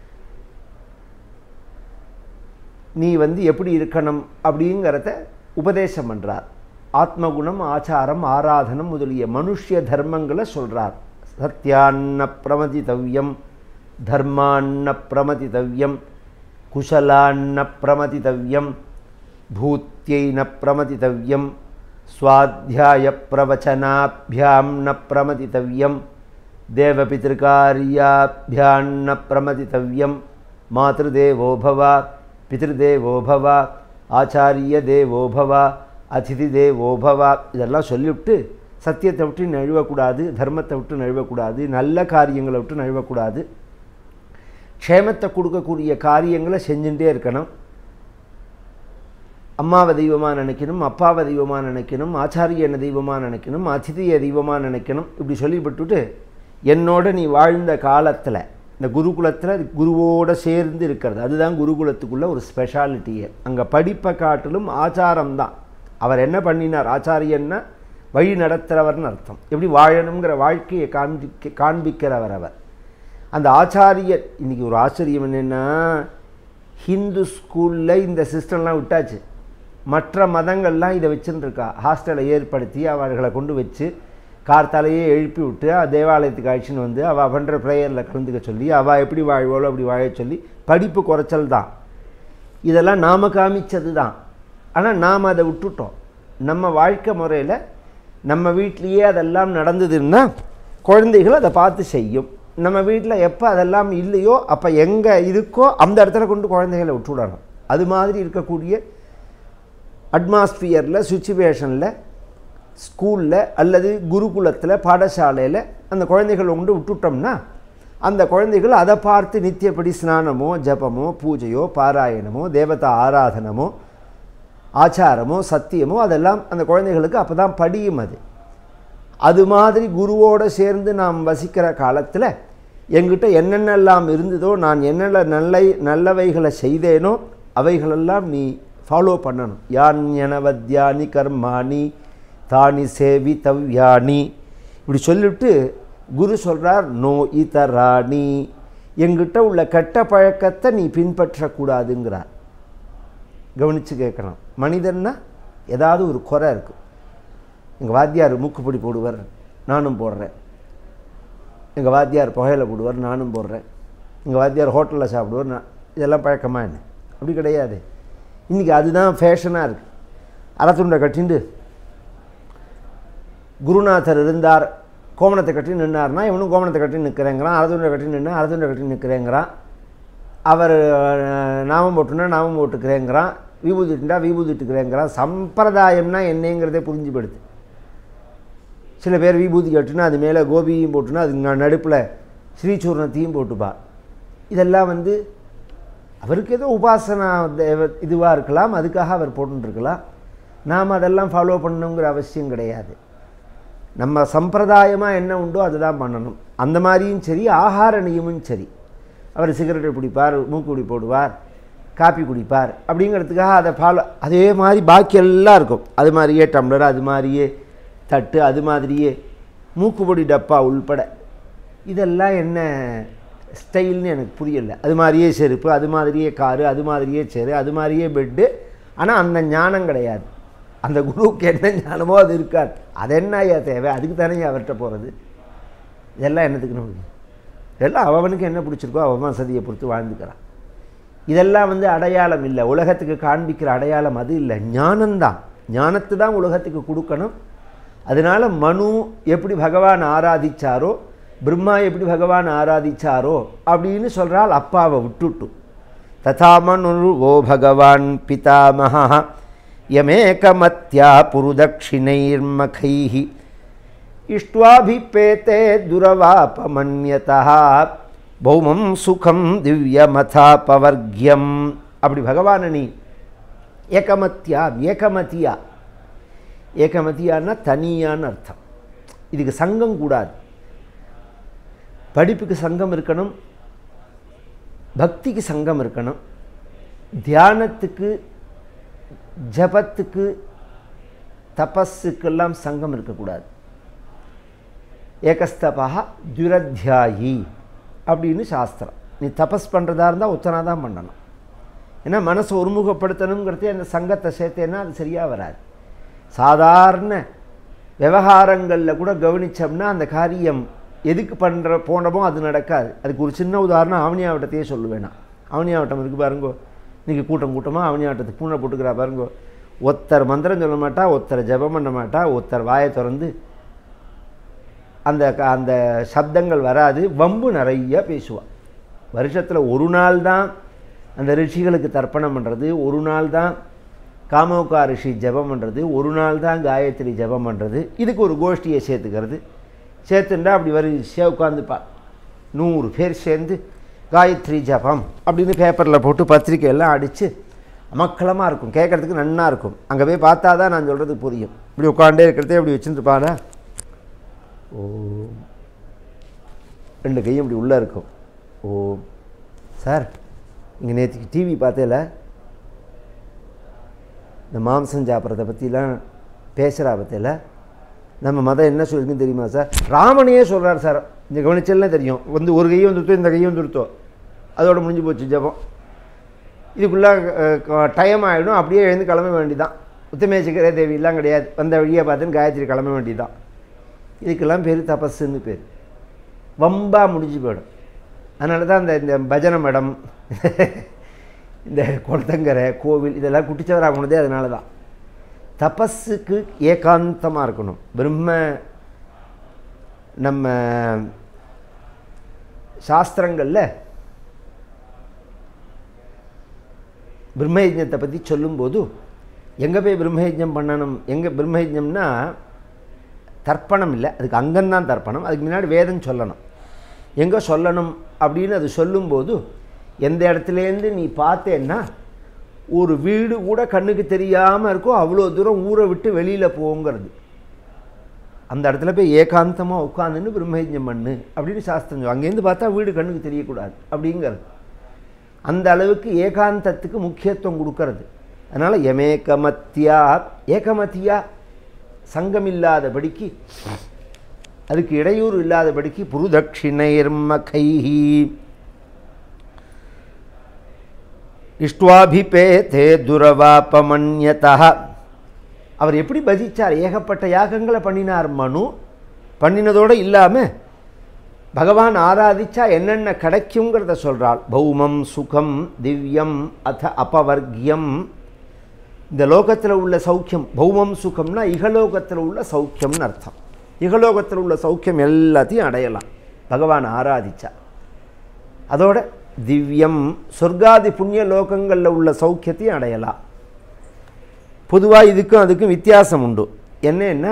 நீ வந்து எப்படி இருக்கணும் அப்படிங்கிறத உபதேசம் பண்றார் ஆத்மகுணம் ஆச்சாரம் ஆராதனம் முதலிய மனுஷ்ய தர்மங்களை சொல்றார் சத்யான்ன பிரமதித்தவ்யம் தர்மான்ன பிரமதித்தவ்யம் குஷலான்ன பிரமதித்தவ்யம் பூத்தியை ந பிரமதித்தவ்யம் சுவாத்தியாய பிரவச்சனாபியாம் ந பிரமதித்தவ்யம் தேவபிதிருக்காரியாபியாन्न பிரமதித்தவ்யம் மாதృదేவோ பவ பிதிருதேவோ பவ ஆச்சாரிய தேவோ பவ அதிதி தேவோ பவ இதெல்லாம் சொல்லிவிட்டு சத்தியத்தை விட்டு நழுவக்கூடாது தர்மத்தை விட்டு நழுவக்கூடாது நல்ல காரியங்களை விட்டு நழுவக்கூடாது க்ஷேமத்தை கொடுக்கக்கூடிய காரியங்களை செஞ்சுட்டே இருக்கணும் அம்மாவை தெய்வமாக நினைக்கணும் அப்பாவை தெய்வமாக நினைக்கணும் ஆச்சாரியனை தெய்வமாக நினைக்கணும் அதிதியை தெய்வமாக நினைக்கணும் இப்படி சொல்லிவிட்டுட்டு என்னோட நீ வாழ்ந்த காலத்தில் இந்த குருகுலத்தில் குருவோட சேர்ந்து இருக்கிறது அதுதான் குருகுலத்துக்குள்ள ஒரு ஸ்பெஷாலிட்டியே அங்கே படிப்பை காட்டிலும் ஆச்சாரம் தான் அவர் என்ன பண்ணினார் ஆச்சாரியன்னா வழி நடத்துகிறவர்னு அர்த்தம் எப்படி வாழணுங்கிற வாழ்க்கையை காண்பிக்க காண்பிக்கிறவர் அவர் அந்த ஆச்சாரியர் இன்றைக்கி ஒரு ஆச்சரியம் என்னென்னா ஹிந்து ஸ்கூலில் இந்த சிஸ்டம்லாம் விட்டாச்சு மற்ற மதங்கள்லாம் இதை வச்சுருக்கா ஹாஸ்டலை ஏற்படுத்தி அவர்களை கொண்டு வச்சு கார்த்தாலேயே எழுப்பி விட்டு அஹ், தேவாலயத்துக்கு அழைச்சின்னு வந்து அவள் பண்ணுற ப்ரேயரில் கலந்துக்க சொல்லி அவள் எப்படி வாழ்வாளோ அப்படி வாழ சொல்லி படிப்பு குறைச்சல் தான் இதெல்லாம் நாம் காமிச்சது தான் ஆனால் நாம் அதை விட்டுட்டோம் நம்ம வாழ்க்கை முறையில் நம்ம வீட்லேயே அதெல்லாம் நடந்ததுன்னா குழந்தைகள் அதை பார்த்து செய்யும் நம்ம வீட்டில் எப்போ அதெல்லாம் இல்லையோ அப்போ எங்கே இருக்கோ அந்த இடத்துல கொண்டு குழந்தைகளை விட்டுவிடணும் அது மாதிரி இருக்கக்கூடிய அட்மாஸ்பியரில் சுச்சுவேஷனில் ஸ்கூலில் அல்லது குருகுலத்தில் பாடசாலையில் அந்த குழந்தைகளை கொண்டு விட்டுட்டோம்னா அந்த குழந்தைகள் அதை பார்த்து நித்தியப்படி ஸ்நானமோ ஜபமோ பூஜையோ பாராயணமோ தேவதா ஆராதனமோ ஆச்சாரமோ சத்தியமோ அதெல்லாம் அந்த குழந்தைகளுக்கு அப்போ தான் படியும் அது அது மாதிரி குருவோடு சேர்ந்து நாம் வசிக்கிற காலத்தில் என்கிட்ட என்னென்னலாம் இருந்ததோ நான் என்னென்ன நல்ல நல்லவைகளை செய்தேனோ அவைகளெல்லாம் நீ ஃபாலோ பண்ணணும் யான் எனவத்யானி கர்மாணி தானி சேவி தவ்யானி இப்படி சொல்லிவிட்டு குரு சொல்கிறார் நோ இதராணி என்கிட்ட உள்ள கெட்ட பழக்கத்தை நீ பின்பற்றக்கூடாதுங்கிறார் கவனித்து கேட்கணும் மனிதன்னா ஏதாவது ஒரு குறை இருக்குது எங்கள் வாத்தியார் மூக்குப்பொடி போடுவார் நானும் போடுறேன் எங்கள் வாத்தியார் புகையில போடுவார் நானும் போடுறேன் எங்கள் வாத்தியார் ஹோட்டலில் சாப்பிடுவார் நான் இதெல்லாம் பழக்கமா என்ன அப்படி கிடையாது இன்றைக்கி அதுதான் ஃபேஷனாக இருக்குது அறத்துண்டை கட்டிண்டு குருநாதர் இருந்தார் கோமணத்தை கட்டி நின்னார்னா இவனும் கோமணத்தை கட்டி நிற்கிறேங்கிறான் அரதுண்டை கட்டி நின்று அரதுண்டை கட்டி நிற்கிறேங்கிறான் அவர் அஹ், நாமம் போட்டுனா நாமம் போட்டுக்கிறேங்கிறான் விபூதிட்டுண்டா விபூதிட்டுக்கிறேங்கிறான் சம்பிரதாயம்னா என்னங்கிறதே புரிஞ்சு போயிடுது சில பேர் விபூதி கட்டுனா அது மேலே கோபியும் போட்டுனா அது நடுப்பில் ஸ்ரீசூர்ணத்தையும் போட்டுப்பா இதெல்லாம் வந்து அவருக்கு ஏதோ உபாசனா தேவ இதுவாக இருக்கலாம் அதுக்காக அவர் போட்டுருக்கலாம் நாம் அதெல்லாம் ஃபாலோ பண்ணணுங்கிற அவசியம் கிடையாது நம்ம சம்பிரதாயமாக என்ன உண்டோ அதுதான் பண்ணணும் அந்த மாதிரியும் சரி ஆகார நியமும் சரி அவர் சிகரெட்டை பிடிப்பார் மூக்குடி போடுவார் காப்பி குடிப்பார் அப்படிங்கிறதுக்காக அதை ஃபாலோ அதே மாதிரி பாக்கி எல்லாம் இருக்கும் அது மாதிரியே டம்ளர் அது மாதிரியே தட்டு அது மாதிரியே மூக்குப்பொடி டப்பா உள்பட இதெல்லாம் என்ன ஸ்டைல்னு எனக்கு புரியல அது மாதிரியே செருப்பு அது மாதிரியே காரு அது மாதிரியே சேரு அது மாதிரியே பெட்டு ஆனால் அந்த ஞானம் கிடையாது அந்த குருவுக்கு என்ன ஞானமோ அது இருக்காது அது என்ன ஐயா தேவை அதுக்கு தானே அவர்கிட்ட போகிறது இதெல்லாம் என்னத்துக்கு நமக்கு இதெல்லாம் அவனுக்கு என்ன பிடிச்சிருக்கோ அவன் வசதியை பொறுத்து வாழ்ந்துக்கிறான் இதெல்லாம் வந்து அடையாளம் இல்லை உலகத்துக்கு காண்பிக்கிற அடையாளம் அது இல்லை ஞானம்தான் ஞானத்தை தான் உலகத்துக்கு கொடுக்கணும் அதனால மனு எப்படி பகவான் ஆராதிச்சாரோ பிரம்மா எப்படி பகவான் ஆராதிச்சாரோ அப்படின்னு சொல்கிறால் அப்பாவை விட்டுட்டு ததா மனு ஓ பகவான் பிதாமகா யமேகமத்யா புருதட்சிணைர்மகைः இஷ்டுவாபிப்பேத்தே துரவாபமன்யதா பௌமம் சுகம் திவ்யமதாபவர்க்கியம் அப்படி பகவானை நீ ஏகமத்தியா ஏகமதியா ஏகமதியான்னா தனியான்னு அர்த்தம் இதுக்கு சங்கம் கூடாது படிப்புக்கு சங்கம் இருக்கணும் பக்திக்கு சங்கம் இருக்கணும் தியானத்துக்கு ஜபத்துக்கு தபஸுக்கெல்லாம் சங்கம் இருக்கக்கூடாது ஏகஸ்தபா துரத்தியாயி அப்படின்னு சாஸ்திரம் நீ தபஸ் பண்ணுறதா இருந்தால் உத்தனா தான் பண்ணணும் ஏன்னா மனசை ஒருமுகப்படுத்தணுங்கிறதே அந்த சங்கத்தை சேர்த்தேன்னா அது சரியாக வராது சாதாரண விவகாரங்களில் கூட கவனித்தோம்னா அந்த காரியம் எதுக்கு பண்ணுற போனமோ அது நடக்காது அதுக்கு ஒரு சின்ன உதாரணம் ஆவணியாவட்டத்தையே சொல்லுவேன் நான் ஆவணியாவட்டம் இருக்குது பாருங்கோ இன்றைக்கி கூட்டம் கூட்டமாக ஆவணியாவட்டத்துக்கு பூனை போட்டுக்கிறா பாருங்கோ ஒருத்தர் மந்திரம் சொல்ல மாட்டா ஒருத்தர் ஜெபம் பண்ண மாட்டா ஒருத்தர் வாயை திறந்து அந்த க- அந்த சப்தங்கள் வராது வம்பு நிறைய பேசுவாள் வருஷத்தில் ஒரு நாள் தான் அந்த ரிஷிகளுக்கு தர்ப்பணம் பண்ணுறது ஒரு நாள் தான் காமோகா ரிஷி ஜெபம் பண்ணுறது ஒரு நாள் தான் காயத்ரி ஜெபம் பண்ணுறது இதுக்கு ஒரு கோஷ்டியை சேர்த்துக்கிறது சேர்த்துண்டா அப்படி வரிசையாக உட்காந்துப்பா நூறு பேர் சேர்ந்து காயத்ரி ஜபம் அப்படின்னு பேப்பரில் போட்டு பத்திரிக்கை எல்லாம் அடித்து அமக்கலமாக இருக்கும் கேட்குறதுக்கு நன்னா இருக்கும் அங்கே போய் பார்த்தா தான் நான் சொல்கிறது புரியும் இப்படி உட்காண்டே இருக்கிறதே இப்படி வச்சுருப்பானா ஓம் ரெண்டு கையும் இப்படி உள்ளே இருக்கும் ஓம் சார் இங்கே நேற்றுக்கு டிவி பார்த்தேல இந்த மாம்சம் சாப்பிட்றத பற்றிலாம் பேசுகிறா பற்றியில் நம்ம மதம் என்ன சொல்லிருக்குன்னு தெரியுமா சார் ராமனையே சொல்கிறார் சார் இந்த கவனிச்சல்லாம் தெரியும் வந்து ஒரு கையும் வந்துருத்தோ இந்த கையும் வந்துருத்தோ அதோட முடிஞ்சு போச்சு ஜபம் இதுக்குள்ளே டைம் ஆகிடும் அப்படியே எழுந்து கிளம்ப வேண்டியதான் உத்தமேசிக்கிற தேவியெல்லாம் கிடையாது வந்த வழியை பார்த்துன்னு காயத்ரி கிளம்ப வேண்டியதான் இதுக்கெல்லாம் பேர் தபஸுன்னு பேர் வம்பா முடிஞ்சு போயிடும் அதனால தான் இந்த இந்த பஜனை மடம் இந்த குளத்தங்கரை கோவில் இதெல்லாம் குட்டிச்சவராக போனதே அதனால தான் தபஸுக்கு ஏகாந்தமாக இருக்கணும் பிரம்ம நம்ம சாஸ்திரங்களில் பிரம்மயஜத்தை பற்றி சொல்லும்போது எங்கே போய் பிரம்மயஜம் பண்ணணும் எங்கே பிரம்மயஜம்னா தர்ப்பணம் இல்லை அதுக்கு அங்கம்தான் தர்ப்பணம் அதுக்கு முன்னாடி வேதம் சொல்லணும் எங்கே சொல்லணும் அப்படின்னு அது சொல்லும்போது எந்த இடத்துலேருந்து நீ பார்த்தேன்னா ஒரு வீடு கூட கண்ணுக்கு தெரியாமல் இருக்கும் அவ்வளோ தூரம் ஊரை விட்டு வெளியில் போங்கிறது அந்த இடத்துல போய் ஏகாந்தமாக உட்காந்துன்னு பிரம்மயஜம் பண்ணு அப்படின்னு சாஸ்திரம் சொல்லும். அங்கேருந்து பார்த்தா வீடு கண்ணுக்கு தெரியக்கூடாது அப்படிங்கிறது அந்த அளவுக்கு ஏகாந்தத்துக்கு முக்கியத்துவம் கொடுக்கறது அதனால் எமேகமத்தியா ஏகமத்தியா சங்கம் இல்லாதபடிக்கு அதுக்கு இடையூறு இல்லாதபடிக்கு புருதட்சிணைர்மகைஹி இஷ்டுவாபிபேதே துரவாபமன்யதா அவர் எப்படி பஜிச்சார் ஏகப்பட்ட யாகங்களை பண்ணினார் மனு பண்ணினதோடு இல்லாமல் பகவான் ஆராதிச்சா என்னென்ன கிடைக்குங்கிறத சொல்கிறாள் பௌமம் சுகம் திவ்யம் அத அபவர்க்கியம் இந்த லோகத்தில் உள்ள சௌக்கியம் பௌமம் சுகம்னா இகலோகத்தில் உள்ள சௌக்கியம்னு அர்த்தம் இகலோகத்தில் உள்ள சௌக்கியம் எல்லாத்தையும் அடையலாம் பகவான் ஆராதிச்சா அதோட திவ்யம் சொர்க்காதி புண்ணிய லோகங்களில் உள்ள சௌக்கியத்தையும் அடையலாம் பொதுவாக இதுக்கும் அதுக்கும் வித்தியாசம் உண்டு என்னன்னா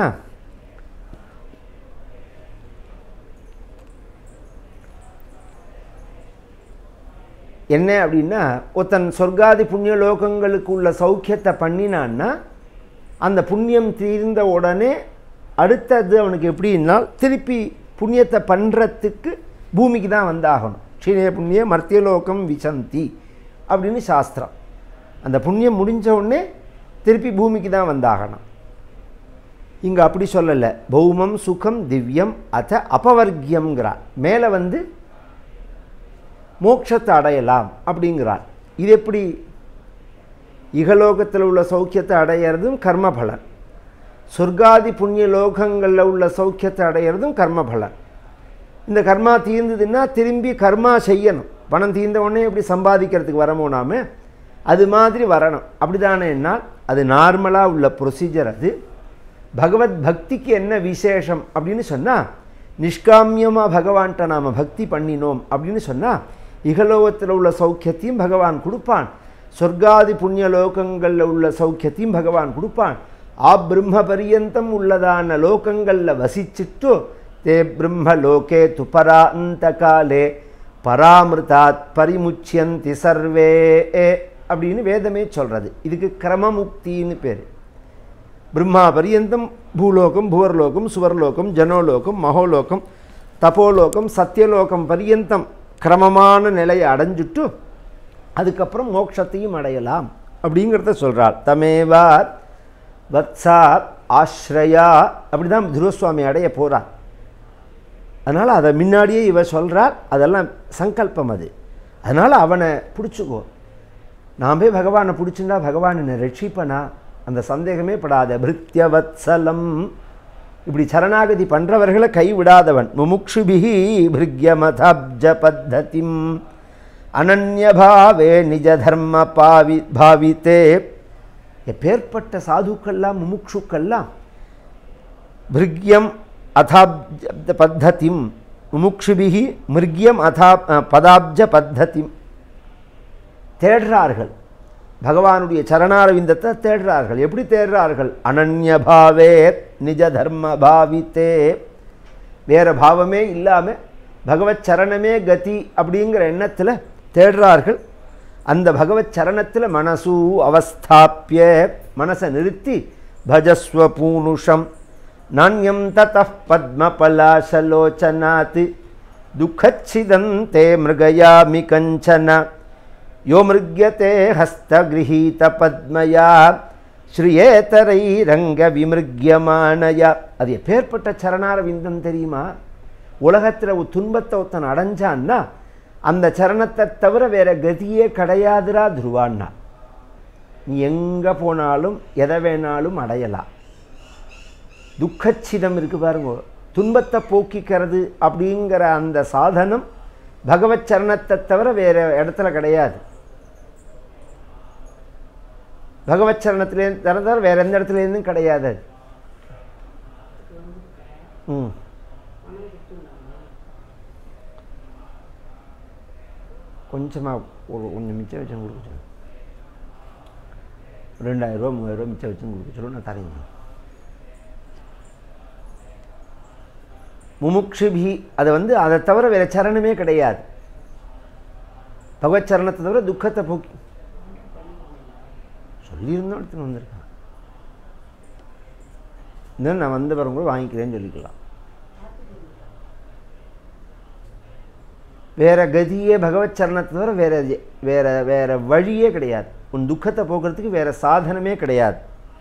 என்ன அப்படின்னா ஒருத்தன் சொர்க்காதி புண்ணிய லோகங்களுக்கு உள்ள சௌக்கியத்தை பண்ணினான்னா அந்த புண்ணியம் தீர்ந்த உடனே அடுத்தது அவனுக்கு எப்படின்னா திருப்பி புண்ணியத்தை பண்ணுறதுக்கு பூமிக்கு தான் வந்தாகணும் க்ஷீணே புண்ணிய மர்த்தியலோகம் விசந்தி அப்படின்னு சாஸ்திரம் அந்த புண்ணியம் முடிஞ்ச உடனே திருப்பி பூமிக்கு தான் வந்தாகணும் இங்கே அப்படி சொல்லலை பௌமம் சுகம் திவ்யம் அத அபவர்க்கியம்ங்கிறார் மேலே வந்து மோட்சத்தை அடையலாம் அப்படிங்கிறார் இது எப்படி இகலோகத்தில் உள்ள சௌக்கியத்தை அடையிறதும் கர்மபலன் சொர்க்காதி புண்ணிய லோகங்களில் உள்ள சௌக்கியத்தை அடையிறதும் கர்மபலன் இந்த கர்மா தீர்ந்ததுன்னா திரும்பி கர்மா செய்யணும் பணம் தீர்ந்த உடனே எப்படி சம்பாதிக்கிறதுக்கு வரமோ நாம அது மாதிரி வரணும் அப்படிதானே என்னால் அது நார்மலாக உள்ள ப்ரொசீஜர் அது பகவத் பக்திக்கு என்ன விசேஷம் அப்படின்னு சொன்னால் நிஷ்காமியமாக பகவான்கிட்ட நாம் பக்தி பண்ணினோம் அப்படின்னு சொன்னால் இகலோகத்தில் உள்ள சௌக்கியத்தையும் பகவான் கொடுப்பான் சொர்க்காதி புண்ணிய லோகங்களில் உள்ள சௌக்கியத்தையும் பகவான் கொடுப்பான் ஆ பிரம்ம பரியந்தம் உள்ளதான லோகங்களில் வசிச்சுட்டு தே பிரம்ம லோகே துபராந்த காலே பராமிருதாத் பரிமுச்சியந்தி சர்வே அப்படின்னு வேதமே சொல்கிறது இதுக்கு கிரமமுக்தின்னு பேர் பிரம்மா பரியந்தம் பூலோகம் புவர்லோகம் சுவர்லோகம் ஜனோலோகம் மகோலோகம் தபோலோகம் சத்தியலோகம் பரியந்தம் கிரமமான நிலையை அடைஞ்சிட்டு அதுக்கப்புறம் மோட்சத்தையும் அடையலாம் அப்படிங்கிறத சொல்கிறாள் தமேவா வத்சா ஆஸ்ரயா அப்படி தான் துருவசுவாமி அடைய போகிறார் அதனால் அதை முன்னாடியே இவ சொல்கிறார் அதெல்லாம் சங்கல்பம் அது அதனால் அவனை பிடிச்சிக்கோ நான் போய் பகவானை பிடிச்சிருந்தா பகவான் என்னை ரட்சிப்பனா அந்த சந்தேகமே படாத பிருத்தியவத்சலம் இப்படி சரணாகதி பண்ணுறவர்களை கைவிடாதவன் முமுக்ஷுபிஹி பிருக்யமதாப்ஜ பத்ததிம் அனன்யபாவே நிஜ தர்ம பாவி பாவித்தே எப்பேற்பட்ட சாதுக்கள்லாம் முமுக்ஷுக்கள்லாம் பிருக்யம் அதாப்ஜ பத்ததிம் முமுக்ஷுபிஹி மிருக்யம் அதா பதாப்ஜ பத்ததிம் தேடுறார்கள் பகவானுடைய சரணாரவிந்தத்தை தேடுறார்கள் எப்படி தேடுறார்கள் அனன்யபாவே நிஜ தர்ம பாவித்தே வேற பாவமே இல்லாமல் பகவத் சரணமே கதி அப்படிங்கிற எண்ணத்தில் தேடுறார்கள் அந்த பகவத் சரணத்தில் மனசு அவஸ்தாப்பிய மனசை நிறுத்தி பஜஸ்வ பூனுஷம் நாண்யம் தத பத்மபலாசலோச்சனாத் துக்கச்சிதந்தே மிருகயாமி கஞ்சன யோ மிருக்யதே ஹஸ்தகிரகீத பத்மயா ஸ்ரீயேதரை ரங்க விமிருக்யமானயா அது எப்பேற்பட்ட சரணார விந்தம் தெரியுமா உலகத்தில் ஒரு துன்பத்தை ஒருத்தன் அடைஞ்சான்னா அந்த சரணத்தை தவிர வேற கதியே கிடையாதுரா துருவான்னா நீ எங்கே போனாலும் எதை வேணாலும் அடையலாம் துக்கச்சிதம் இருக்கு பாருங்க துன்பத்தை போக்கிக்கிறது அப்படிங்கிற அந்த சாதனம் பகவத் சரணத்தை தவிர வேற இடத்துல கிடையாது பகவத் சரணத்திலேருந்து தவிர வேற எந்த இடத்துலேருந்தும் கிடையாது அது ம் கொஞ்சமாக ஒரு கொஞ்சம் மிச்சம் வச்சு கொடுக்க சொல்லுங்க ரெண்டாயிரம் ரூபா மூவாயிரம் ரூபா மிச்சம் வச்சு கொடுக்க சொல்லுங்க நான் தரேங்க முமுக்ஷுபி அதை வந்து அதை தவிர வேறு சரணமே கிடையாது பகவத் சரணத்தை தவிர துக்கத்தை போக்கி சொல்லியிருந்தோம் எடுத்துன்னு வந்திருக்கான் இன்னும் நான் வந்த பிறகு கூட வாங்கிக்கிறேன்னு சொல்லிக்கலாம் வேற கதியே பகவத் சரணத்தை தவிர வேற ஜெ- வேற வேற வழியே கிடையாது உன் துக்கத்தை போக்குறதுக்கு வேற சாதனமே கிடையாது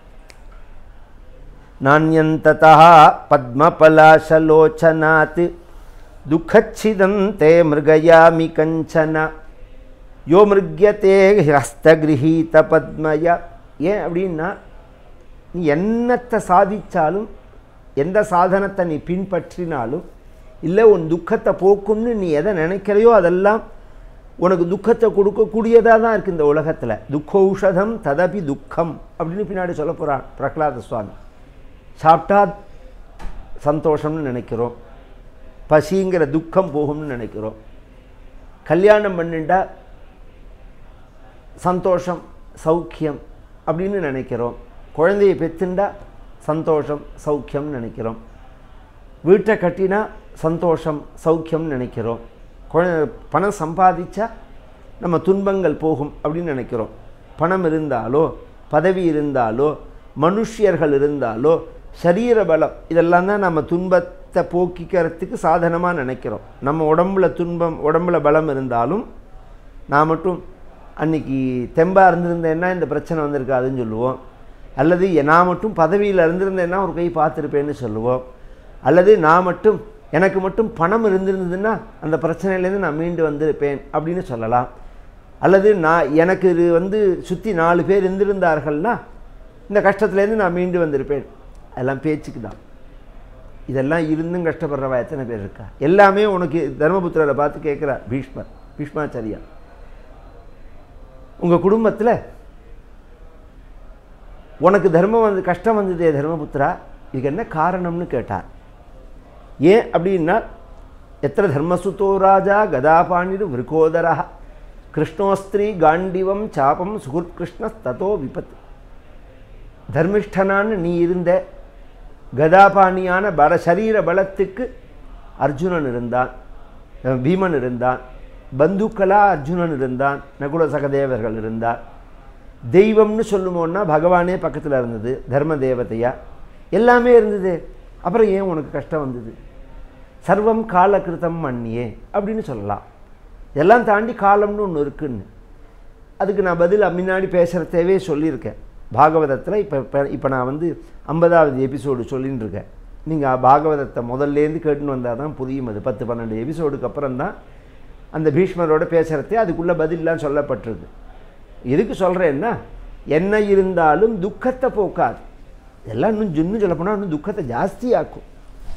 நானியந்ததா பத்மபலாசலோச்சனாத் துக்கச்சிதம் தே மிருகயாமி கஞ்சன யோ மிருக்யத்தே ஹஸ்தகிரகீத பத்மயா ஏன் அப்படின்னா நீ என்னத்தை சாதிச்சாலும் எந்த சாதனத்தை நீ பின்பற்றினாலும் இல்லை உன் துக்கத்தை போக்கும்னு நீ எதை நினைக்கிறையோ அதெல்லாம் உனக்கு துக்கத்தை கொடுக்கக்கூடியதாக தான் இருக்குது இந்த உலகத்தில் துக்கௌஷதம் ததபி துக்கம் அப்படின்னு பின்னாடி சொல்ல போகிறான் பிரகலாத சுவாமி சாப்பிட்டா சந்தோஷம்னு நினைக்கிறோம் பசிங்கிற துக்கம் போகும்னு நினைக்கிறோம் கல்யாணம் பண்ணிட்டா சந்தோஷம் சௌக்கியம் அப்படின்னு நினைக்கிறோம் குழந்தையை பெத்துண்டா சந்தோஷம் சௌக்கியம்னு நினைக்கிறோம் வீட்டை கட்டினா சந்தோஷம் சௌக்கியம்னு நினைக்கிறோம் குழ பணம் சம்பாதிச்சா நம்ம துன்பங்கள் போகும் அப்படின்னு நினைக்கிறோம் பணம் இருந்தாலோ பதவி இருந்தாலோ மனுஷியர்கள் இருந்தாலோ சரீர பலம் இதெல்லாம் தான் நம்ம துன்பத்தை போக்கிக்கிறதுக்கு சாதனமாக நினைக்கிறோம் நம்ம உடம்புல துன்பம் உடம்புல பலம் இருந்தாலும் நான் மட்டும் அன்னைக்கு தெம்பாக இருந்திருந்தேன்னா இந்த பிரச்சனை வந்திருக்காதுன்னு சொல்லுவோம் அல்லது நான் மட்டும் பதவியில் இருந்திருந்தேன்னா ஒரு கை பார்த்துருப்பேன்னு சொல்லுவோம் அல்லது நான் மட்டும் எனக்கு மட்டும் பணம் இருந்திருந்ததுன்னா அந்த பிரச்சனையிலேருந்து நான் மீண்டு வந்திருப்பேன் அப்படின்னு சொல்லலாம் அல்லது நான் எனக்கு இது வந்து சுற்றி நாலு பேர் இருந்திருந்தார்கள்னா இந்த கஷ்டத்துலேருந்து நான் மீண்டு வந்திருப்பேன் அதெல்லாம் பேச்சுக்கு தான் இதெல்லாம் இருந்தும் கஷ்டப்படுறவா எத்தனை பேர் இருக்கா எல்லாமே உனக்கு தர்மபுத்திரரை பார்த்து கேட்குறா பீஷ்மர் பீஷ்மாச்சாரியா உங்கள் குடும்பத்தில் உனக்கு தர்மம் வந்து கஷ்டம் வந்ததே தர்மபுத்திரா இதுக்கு என்ன காரணம்னு கேட்டார் ஏன் அப்படின்னா எத்திர தர்மசுதோ ராஜா கதாபாணிரு விருகோதரா கிருஷ்ணோஸ்திரி காண்டிவம் சாபம் சுகுத் கிருஷ்ணஸ்ததோ விபத்து தர்மிஷ்டனான்னு நீ இருந்த கதாபாணியான பல சரீர பலத்துக்கு அர்ஜுனன் இருந்தான் அஹ் பீமன் இருந்தான் பந்துக்களா அர்ஜுனன் இருந்தான் நகுல சகதேவர்கள் இருந்தார் தெய்வம்னு சொல்லுமோன்னா பகவானே பக்கத்தில் இருந்தது தர்ம தேவதையா எல்லாமே இருந்தது அப்புறம் ஏன் உனக்கு கஷ்டம் வந்தது சர்வம் காலகிருத்தம் மண்ணியே அப்படின்னு சொல்லலாம் இதெல்லாம் தாண்டி காலம்னு ஒன்று இருக்குன்னு அதுக்கு நான் பதில் முன்னாடி பேசுகிறதேவே சொல்லியிருக்கேன் பாகவதத்தில் இப்போ இப்போ இப்போ நான் வந்து ஐம்பதாவது எபிசோடு சொல்லின்னு இருக்கேன் நீங்கள் பாகவதத்தை முதல்லேருந்து கேட்டுன்னு வந்தால் தான் புரியும் அது பத்து பன்னெண்டு எபிசோடுக்கு அப்புறம் தான் அந்த பீஷ்மரோட பேசுகிறதே அதுக்குள்ளே பதிலெலாம் சொல்லப்பட்டிருக்கு எதுக்கு சொல்கிறேன்னா என்ன இருந்தாலும் துக்கத்தை போக்காது எல்லாம் இன்னும் இன்னும் சொல்லப்போனால் இன்னும் துக்கத்தை ஜாஸ்தியாக்கும்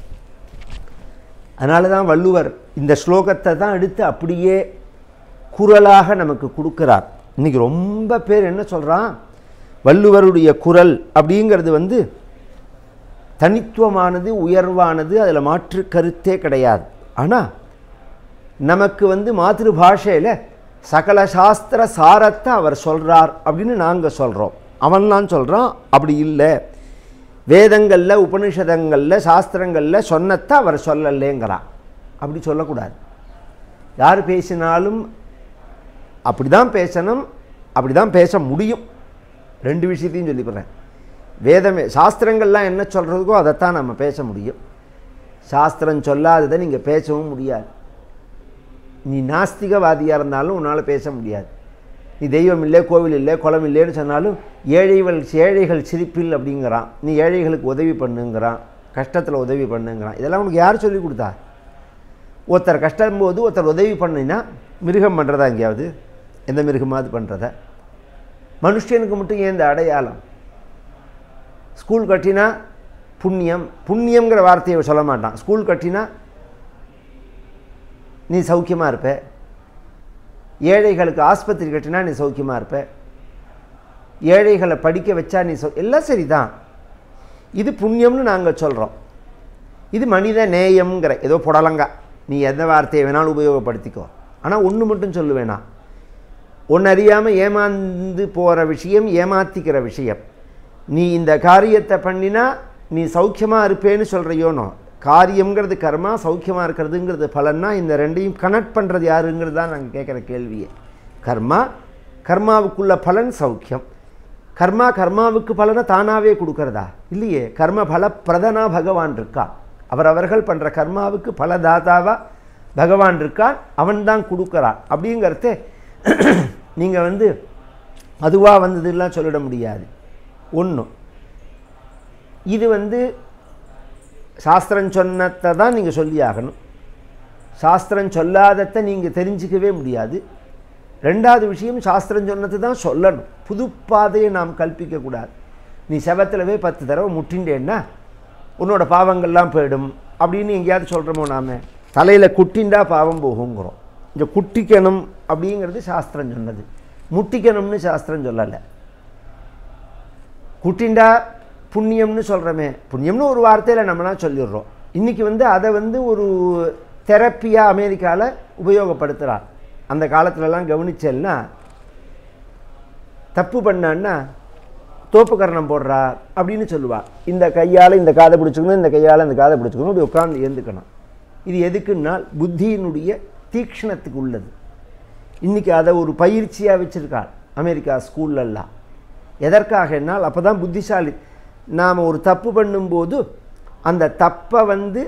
அதனால தான் வள்ளுவர் இந்த ஸ்லோகத்தை தான் எடுத்து அப்படியே குரலாக நமக்கு கொடுக்குறார் இன்றைக்கி ரொம்ப பேர் என்ன சொல்கிறான் வள்ளுவருடைய குரல் அப்படிங்கிறது வந்து தனித்துவமானது உயர்வானது அதில் மாற்று கருத்தே கிடையாது ஆனால் நமக்கு வந்து மாதృபாஷையில் சகல சாஸ்திர சாரத்தை அவர் சொல்கிறார் அப்படின்னு நாங்கள் சொல்கிறோம் அவன்லாம் சொல்கிறான் அப்படி இல்லை வேதங்களில் உபனிஷதங்களில் சாஸ்திரங்களில் சொன்னத்தை அவர் சொல்லலேங்கிறான் அப்படி சொல்லக்கூடாது யார் பேசினாலும் அப்படி தான் பேசணும் அப்படி தான் பேச முடியும் ரெண்டு விஷயத்தையும் சொல்லிப்படுறேன் வேதமே சாஸ்திரங்கள்லாம் என்ன சொல்கிறதுக்கோ அதைத்தான் நம்ம பேச முடியும் சாஸ்திரம் சொல்லாததை நீங்கள் பேசவும் முடியாது நீ நாஸ்திகவாதியாக இருந்தாலும் உன்னால் பேச முடியாது நீ தெய்வம் இல்லை கோவில் இல்லை குளம் இல்லைன்னு சொன்னாலும் ஏழைகள் ஏழைகள் சிரிப்பில் அப்படிங்கிறான் நீ ஏழைகளுக்கு உதவி பண்ணுங்கிறான் கஷ்டத்தில் உதவி பண்ணுங்கிறான் இதெல்லாம் உனக்கு யார் சொல்லி கொடுத்தா ஒருத்தர் கஷ்டம் போது ஒருத்தர் உதவி பண்ணினா மிருகம் பண்ணுறதா எங்கேயாவது எந்த மிருகமாவது பண்ணுறத மனுஷனுக்கு மட்டும் ஏன் இந்த அடையாளம் ஸ்கூல் கட்டினா புண்ணியம் புண்ணியங்கிற வார்த்தையை சொல்ல மாட்டான் ஸ்கூல் கட்டினா நீ சௌக்கியமாக இருப்ப ஏழைகளுக்கு ஆஸ்பத்திரி கட்டினா நீ சௌக்கியமாக இருப்ப ஏழைகளை படிக்க வச்சா நீ சௌ எல்லாம் சரிதான் இது புண்ணியம்னு நாங்கள் சொல்கிறோம் இது மனித நேயம்ங்கிற ஏதோ புடலங்க நீ எந்த வார்த்தையை வேணாலும் உபயோகப்படுத்திக்கோ ஆனால் ஒன்று மட்டும் சொல்லுவேனா ஒன்று அறியாமல் ஏமாந்து போகிற விஷயம் ஏமாத்திக்கிற விஷயம் நீ இந்த காரியத்தை பண்ணினா நீ சௌக்கியமாக இருப்பேன்னு சொல்கிறையோனோ காரியங்கிறது கர்மா சௌக்கியமாக இருக்கிறதுங்கிறது பலன்னா இந்த ரெண்டையும் கனெக்ட் பண்ணுறது யாருங்கிறது தான் நாங்கள் கேட்குற கேள்வியே கர்மா கர்மாவுக்குள்ள பலன் சௌக்கியம் கர்மா கர்மாவுக்கு பலனை தானாகவே கொடுக்கறதா இல்லையே கர்ம பல பிரதனா பகவான் இருக்கா அவர் அவர்கள் பண்ணுற கர்மாவுக்கு பல தாத்தாவா பகவான் இருக்கான் அவன் தான் கொடுக்குறான் அப்படிங்கிறத நீங்கள் வந்து அதுவாக வந்ததுலாம் சொல்லிட முடியாது ஒன்றும் இது வந்து சாஸ்திரம் சொன்னத்தை தான் நீங்கள் சொல்லி ஆகணும் சாஸ்திரம் சொல்லாததை நீங்கள் தெரிஞ்சிக்கவே முடியாது ரெண்டாவது விஷயம் சாஸ்திரம் சொன்னது தான் சொல்லணும் புது பாதையை நாம் கல்பிக்கக்கூடாது நீ செவத்தில் போய் பத்து தடவை முட்டின்றேன்னா உன்னோட பாவங்கள்லாம் போயிடும் அப்படின்னு எங்கேயாவது சொல்கிறோமோ நாம தலையில் குட்டிண்டா பாவம் போகுங்கிறோம் இந்த குட்டிக்கணும் அப்படிங்கிறது சாஸ்திரம் சொன்னது முட்டிக்கணும்னு சாஸ்திரம் சொல்லலை குட்டிண்டா புண்ணியம்னு சொல்கிறோமே புண்ணியம்னு ஒரு வார்த்தையில் நம்மனா சொல்லிடுறோம் இன்றைக்கி வந்து அதை வந்து ஒரு தெரப்பியாக அமெரிக்காவில் உபயோகப்படுத்துகிறார் அந்த காலத்துலலாம் கவனிச்சேன்னா தப்பு பண்ணான்னா தோப்புக்கரணம் போடுறா அப்படின்னு சொல்லுவா இந்த கையால் இந்த காதை பிடிச்சிக்கணும் இந்த கையால் இந்த காதை பிடிச்சிக்கணும் இப்படி உட்காந்து ஏந்துக்கணும் இது எதுக்குன்னால் புத்தியினுடைய தீக்ஷணத்துக்கு உள்ளது இன்றைக்கி அதை ஒரு பயிற்சியாக வச்சுருக்காள் அமெரிக்கா ஸ்கூல்லலாம் எதற்காக என்னால் அப்போ தான் புத்திசாலி நாம் ஒரு தப்பு பண்ணும்போது அந்த தப்பை வந்து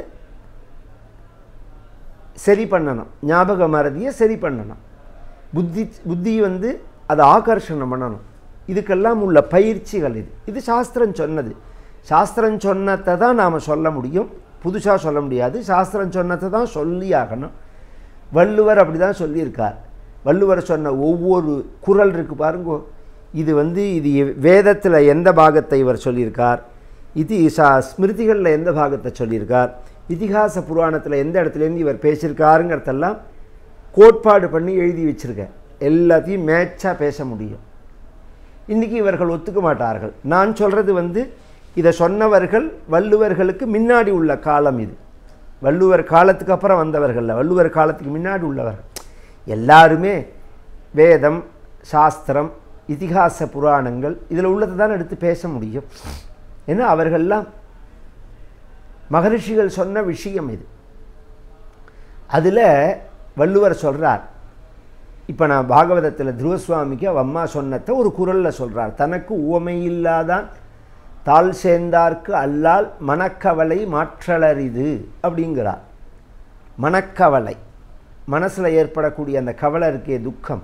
சரி பண்ணணும் ஞாபக மறதியை சரி பண்ணணும் புத்தி புத்தி வந்து அதை ஆகர்ஷணம் பண்ணணும் இதுக்கெல்லாம் உள்ள பயிற்சிகள் இது இது சாஸ்திரம் சொன்னது சாஸ்திரம் சொன்னதை தான் நாம் சொல்ல முடியும் புதுசாக சொல்ல முடியாது சாஸ்திரம் சொன்னதை தான் சொல்லி ஆகணும் வள்ளுவர் அப்படி தான் சொல்லியிருக்கார் வள்ளுவர் சொன்ன ஒவ்வொரு குரல் இருக்கு பாருங்க இது வந்து இது வேதத்தில் எந்த பாகத்தை இவர் சொல்லியிருக்கார் இது சா ஸ்மிருதிகளில் எந்த பாகத்தை சொல்லியிருக்கார் இதிகாச புராணத்தில் எந்த இடத்துலேருந்து இவர் பேசியிருக்காருங்கிறதெல்லாம் கோட்பாடு பண்ணி எழுதி வச்சுருக்கேன் எல்லாத்தையும் மேட்சாக பேச முடியும் இன்றைக்கி இவர்கள் ஒத்துக்க மாட்டார்கள் நான் சொல்கிறது வந்து இதை சொன்னவர்கள் வள்ளுவர்களுக்கு முன்னாடி உள்ள காலம் இது வள்ளுவர் காலத்துக்கு அப்புறம் வந்தவர்கள் வள்ளுவர் காலத்துக்கு முன்னாடி உள்ளவர்கள் எல்லாருமே வேதம் சாஸ்திரம் இதிகாச புராணங்கள் இதில் உள்ளதை தான் எடுத்து பேச முடியும் ஏன்னா அவர்கள்லாம் மகரிஷிகள் சொன்ன விஷயம் இது அதில் வள்ளுவர் சொல்கிறார் இப்போ நான் பாகவதத்தில் துருவசுவாமிக்கு அவ அம்மா சொன்னத்தை ஒரு குரலில் சொல்கிறார் தனக்கு உவமையில்லாதான் தாள் சேர்ந்தார்க்கு அல்லால் மனக்கவலை மாற்றலரிது அப்படிங்கிறார் மனக்கவலை மனசில் ஏற்படக்கூடிய அந்த கவலை இருக்கே துக்கம்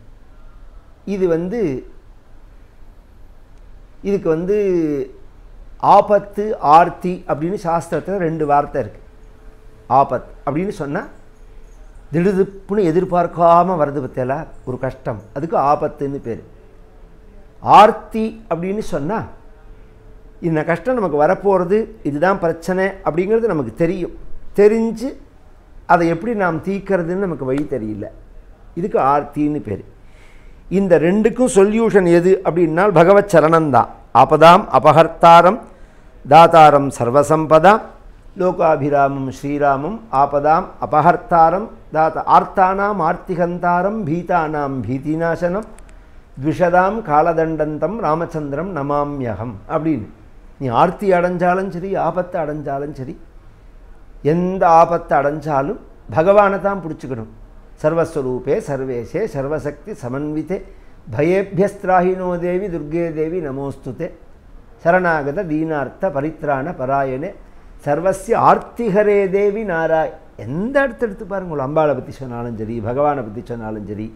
இது வந்து இதுக்கு வந்து ஆபத்து ஆர்த்தி அப்படின்னு சாஸ்திரத்தில் ரெண்டு வார்த்தை இருக்குது ஆபத் அப்படின்னு சொன்னால் திடுதிப்புன்னு எதிர்பார்க்காம வருது பத்தியல ஒரு கஷ்டம் அதுக்கு ஆபத்துன்னு பேர் ஆர்த்தி அப்படின்னு சொன்னால் இந்த கஷ்டம் நமக்கு வரப்போகிறது இதுதான் பிரச்சனை அப்படிங்கிறது நமக்கு தெரியும் தெரிஞ்சு அதை எப்படி நாம் தீர்க்கறதுன்னு நமக்கு வழி தெரியல இதுக்கு ஆர்த்தின்னு பேர் இந்த ரெண்டுக்கும் சொல்யூஷன் எது அப்படின்னால் பகவத் சரணம்தான் ஆபதாம் அபகர்த்தாரம் தாத்தாரம் சர்வசம்பதாம் லோகாபிராமம் ஸ்ரீராமம் ஆபதாம் அபகர்த்தாரம் தாத்த ஆர்த்தானாம் ஆர்த்திகந்தாரம் பீதானாம் பீதிநாசனம் த்விஷதாம் காலதண்டந்தம் ராமச்சந்திரம் நமாம்யகம் அப்படின்னு நீ ஆர்த்தி அடைஞ்சாலும் சரி ஆபத்தை அடைஞ்சாலும் சரி எந்த ஆபத்தை அடைஞ்சாலும் பகவானை தான் பிடிச்சிக்கணும் சர்வஸ்வரூபே சர்வேஷே சர்வசக்தி சமன்விதே பயேபியஸ்திராஹினோ தேவி துர்கே தேவி நமோஸ்துதே சரணாகத தீனார்த்த பரித்ராண பராயணே சர்வசிய ஆர்த்திகரே தேவி நாராய் எந்த இடத்த எடுத்து பாருங்கள் அம்பாளை பற்றி சொன்னாலும் சரி பகவானை பற்றி சொன்னாலும் சரி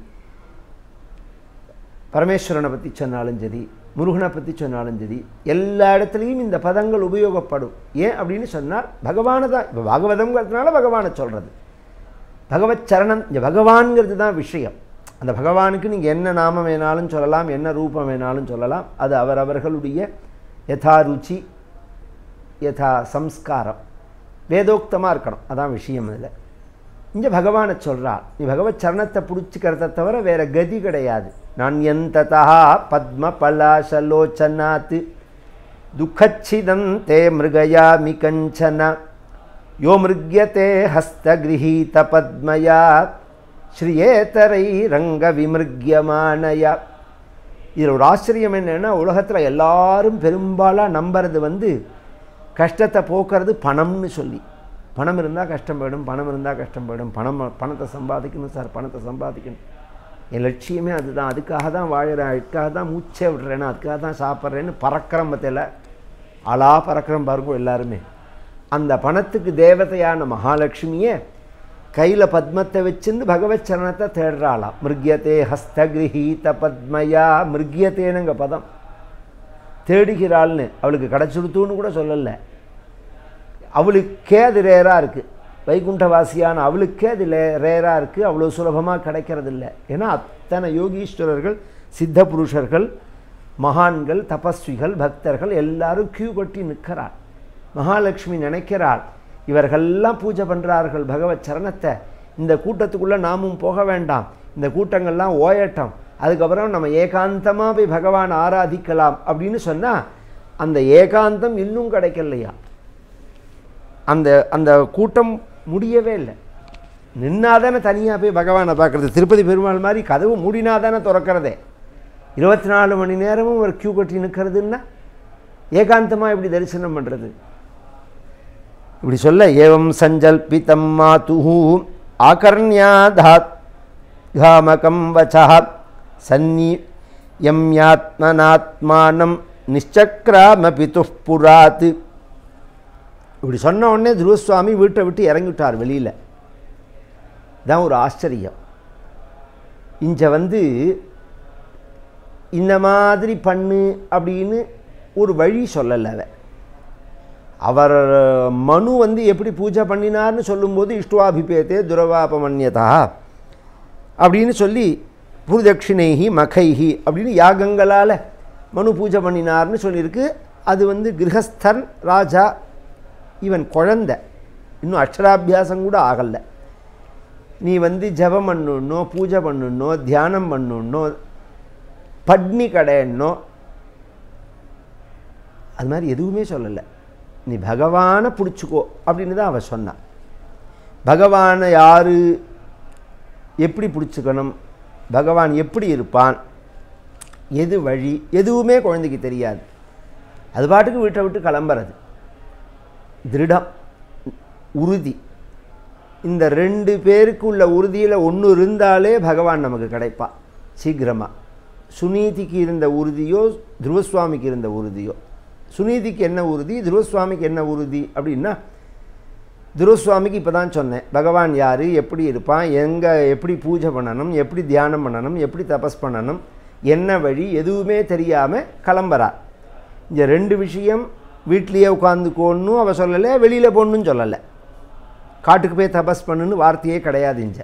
பரமேஸ்வரனை பற்றி சொன்னாலும் சரி முருகனை பற்றி சொன்னாலும் சரி எல்லா இடத்துலையும் இந்த பதங்கள் உபயோகப்படும் ஏன் அப்படின்னு சொன்னால் பகவானை தான் இப்போ பாகவதங்கிறதுனால பகவானை சொல்கிறது பகவத் சரணம் இந்த பகவான்கிறது தான் விஷயம் அந்த பகவானுக்கு நீங்கள் என்ன நாமம் வேணாலும் சொல்லலாம் என்ன ரூபம் வேணாலும் சொல்லலாம் அது அவரவர்களுடைய யதா ருச்சி யதா சம்ஸ்காரம் வேதோக்தமாக இருக்கணும் அதான் விஷயம் இதில் இங்கே பகவானை சொல்கிறார் நீ பகவத் சரணத்தை பிடிச்சிக்கிறத தவிர வேற கதி கிடையாது நான் எந்ததா பத்ம பலாசலோச்சனாத் துக்கச்சிதம் தே மிருகயாமி கஞ்சன யோ மிருக்யதே ஹஸ்தகிரகீத பத்மயா ஸ்ரீயேதரை ரங்க விமிருக்யமானயா இதில் ஒரு ஆச்சரியம் என்னென்னா உலகத்தில் எல்லாரும் பெரும்பாலாக நம்புறது வந்து கஷ்டத்தை போக்குறது பணம்னு சொல்லி பணம் இருந்தால் கஷ்டம் போயிடும் பணம் இருந்தால் கஷ்டம் போயிடும் பணம் பணத்தை சம்பாதிக்கணும் சார் பணத்தை சம்பாதிக்கணும் என் லட்சியமே அதுதான் அதுக்காக தான் வாழுறேன் அதுக்காக தான் மூச்சே விடுறேன்னு அதுக்காக தான் சாப்பிட்றேன்னு பறக்கிறோம் பற்றியில் அலா பறக்கிறோம் பாருங்க எல்லாருமே அந்த பணத்துக்கு தேவதையான மகாலட்சுமியே கையில் பத்மத்தை வச்சுன்னு பகவத் சரணத்தை தேடுறாளாம் மிருக்யத்தே ஹஸ்தகிரகீத பத்மயா மிருக்யத்தேனுங்க பதம் தேடுகிறாள்னு அவளுக்கு கிடச்சிருத்துன்னு கூட சொல்லலை அவளுக்கே அது ரேராக இருக்குது வைகுண்டவாசியான அவளுக்கே அது லே ரேராக இருக்குது அவ்வளோ சுலபமாக கிடைக்கிறதில்ல ஏன்னா அத்தனை யோகீஸ்வரர்கள் சித்த புருஷர்கள் மகான்கள் தபஸ்விகள் பக்தர்கள் எல்லாரும் கியூ கட்டி நிற்கிறாள் மகாலட்சுமி நினைக்கிறாள் இவர்கள்லாம் பூஜை பண்ணுறார்கள் பகவத் சரணத்தை இந்த கூட்டத்துக்குள்ளே நாமும் போக வேண்டாம் இந்த கூட்டங்கள்லாம் ஓயட்டம் அதுக்கப்புறம் நம்ம ஏகாந்தமாக போய் பகவான் ஆராதிக்கலாம் அப்படின்னு சொன்னால் அந்த ஏகாந்தம் இன்னும் கிடைக்கலையா அந்த அந்த கூட்டம் முடியவே இல்லை நின்னாதானே தனியாக போய் பகவானை பார்க்குறது திருப்பதி பெருமாள் மாதிரி கதவு மூடினாதானே திறக்கிறதே இருபத்தி நாலு மணி நேரமும் ஒரு கியூ கட்டி நிற்கிறதுன்னா ஏகாந்தமாக எப்படி தரிசனம் பண்ணுறது இப்படி சொல்ல ஏவம் சஞ்சல்பிதம் மாதுஹு ஆகர்ணியாதாத் காமகம் வச்சா சன்னி யம்யாத்மனாத்மானம் நிச்சக்ராம பிதுः புராத் இப்படி சொன்ன உடனே துருவசுவாமி வீட்டை விட்டு இறங்கிவிட்டார் வெளியில் இதான் ஒரு ஆச்சரியம் இங்கே வந்து இந்த மாதிரி பண்ணு அப்படின்னு ஒரு வழி சொல்லலை அவ அவர் மனு வந்து எப்படி பூஜை பண்ணினார்னு சொல்லும்போது இஷ்டுவாபிபேத்தே துரவாபமன்யதா அப்படின்னு சொல்லி புருதட்சிணைஹி மகைஹி அப்படின்னு யாகங்களால் மனு பூஜை பண்ணினார்னு சொல்லியிருக்கு அது வந்து கிரகஸ்தன் ராஜா இவன் குழந்த இன்னும் அக்ஷராபியாசம் கூட ஆகலை நீ வந்து ஜபம் பண்ணணும் பூஜை பண்ணணும் தியானம் பண்ணணும் பட்னி கடையணும் அது மாதிரி எதுவுமே சொல்லலை நீ பகவானை பிடிச்சிக்கோ அப்படின்னு தான் அவன் சொன்னான் பகவானை யார் எப்படி பிடிச்சிக்கணும் பகவான் எப்படி இருப்பான் எது வழி எதுவுமே குழந்தைக்கு தெரியாது அது பாட்டுக்கு வீட்டை விட்டு கிளம்புறது திருடம் உறுதி இந்த ரெண்டு பேருக்கு உள்ள உறுதியில் ஒன்று இருந்தாலே பகவான் நமக்கு கிடைப்பா சீக்கிரமாக சுனீதிக்கு இருந்த உறுதியோ துருவசுவாமிக்கு இருந்த உறுதியோ சுனீதிக்கு என்ன உறுதி துருவசுவாமிக்கு என்ன உறுதி அப்படின்னா துருவசுவாமிக்கு இப்போ தான் சொன்னேன் பகவான் யார் எப்படி இருப்பான் எங்கே எப்படி பூஜை பண்ணணும் எப்படி தியானம் பண்ணணும் எப்படி தபஸ் பண்ணணும் என்ன வழி எதுவுமே தெரியாமல் கிளம்புறார் இந்த ரெண்டு விஷயம் வீட்லேயே உட்காந்துக்கோன்னு அவள் சொல்லலை வெளியில் போகணுன்னு சொல்லலை காட்டுக்கு போய் தபஸ் பண்ணுன்னு வார்த்தையே கிடையாது இஞ்ச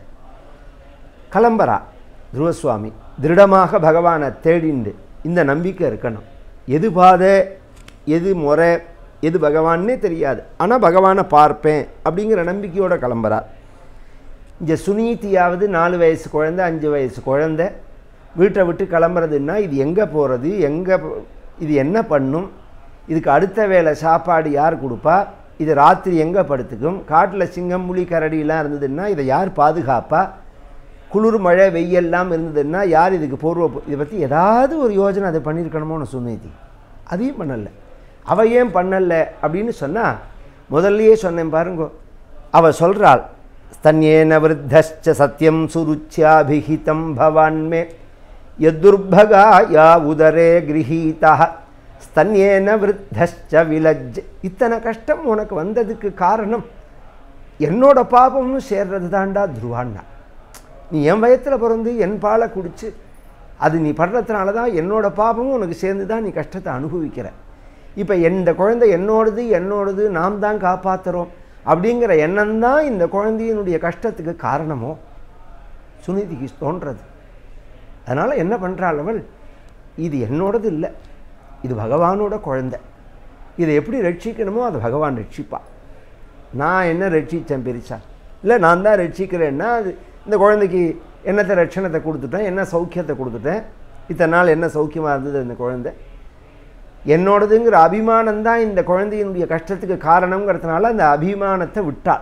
கிளம்புறா துருவசுவாமி திருடமாக பகவானை தேடிண்டு இந்த நம்பிக்கை இருக்கணும் எது பாதை எது முறை எது பகவான்னே தெரியாது ஆனால் பகவானை பார்ப்பேன் அப்படிங்கிற நம்பிக்கையோட கிளம்புறார் இங்கே சுனீதியாவது நாலு வயசு குழந்தை அஞ்சு வயசு குழந்தை வீட்டை விட்டு கிளம்புறதுன்னா இது எங்கே போகிறது எங்கே இது என்ன பண்ணும் இதுக்கு அடுத்த வேளை சாப்பாடு யார் கொடுப்பா இது ராத்திரி எங்கே படுத்துக்கும் காட்டில் சிங்கம் புலி கரடிலாம் இருந்ததுன்னா இதை யார் பாதுகாப்பா குளிர் மழை வெய்யெல்லாம் இருந்ததுன்னா யார் இதுக்கு பூர்வ இதை பற்றி ஏதாவது ஒரு யோஜனை அதை பண்ணியிருக்கணுமோன்னு சுனீதி அதையும் பண்ணலை அவ ஏன் பண்ணலை அப்படின்னு சொன்னால் முதல்லயே சொன்னேன் பாருங்க அவ சொல்கிறாள் ஸ்தன்யேன விருத்தச்ச சத்தியம் சுருச்சியாபிஹிதம் பவான்மே யதுர்பகா யா உதரே கிரகீதா ஸ்தன்யேன விருத்தச்ச விலஜ் இத்தனை கஷ்டம் உனக்கு வந்ததுக்கு காரணம் என்னோட பாபம்னு சேர்றது தாண்டா துருவான்னா நீ என் வயத்தில் பிறந்து என் பாலை குடிச்சு அது நீ படுறதுனால தான் என்னோட பாபமும் உனக்கு சேர்ந்து தான் நீ கஷ்டத்தை அனுபவிக்கிற இப்போ இந்த குழந்தை என்னோடது என்னோடது நாம் தான் காப்பாற்றுறோம் அப்படிங்கிற எண்ணம் தான் இந்த குழந்தையினுடைய கஷ்டத்துக்கு காரணமோ சுனிதிக்கு தோன்றது அதனால் என்ன பண்ணுறாள் அவள் இது என்னோடது இல்லை இது பகவானோட குழந்தை இதை எப்படி ரட்சிக்கணுமோ அதை பகவான் ரட்சிப்பான் நான் என்ன ரட்சித்தேன் பெருசா இல்லை நான் தான் ரட்சிக்கிறேன்னா அது இந்த குழந்தைக்கு என்னத்தை ரட்சணத்தை கொடுத்துட்டேன் என்ன சௌக்கியத்தை கொடுத்துட்டேன் இத்தனை நாள் என்ன சௌக்கியமாக இருந்தது அந்த குழந்தை என்னோடதுங்கிற அபிமானம் தான் இந்த குழந்தையினுடைய கஷ்டத்துக்கு காரணங்கிறதுனால அந்த அபிமானத்தை விட்டாள்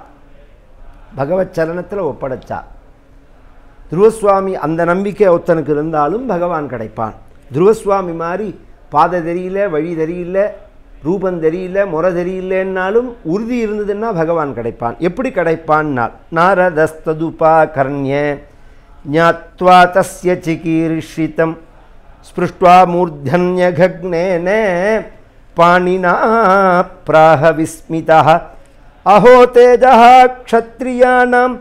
பகவத் சரணத்தில் ஒப்படைச்சா துருவசுவாமி அந்த நம்பிக்கை ஒருத்தனுக்கு இருந்தாலும் பகவான் கிடைப்பான் துருவசுவாமி மாதிரி பாதை தெரியல வழி தெரியல ரூபம் தெரியல முறை தெரியலன்னாலும் உறுதி இருந்ததுன்னா பகவான் கிடைப்பான் எப்படி கிடைப்பான்னால் நாரதஸ்ததுபா கர்ணிய ஞாத்வா தஸ்ய சிகீர்ஷிதம் ஸ்பிருஷ்டுவா மூர்தன்யகக்னேன பாணினா பிராக விஸ்மிதா அஹோ தேஜா க்ஷத்ரியாணாம்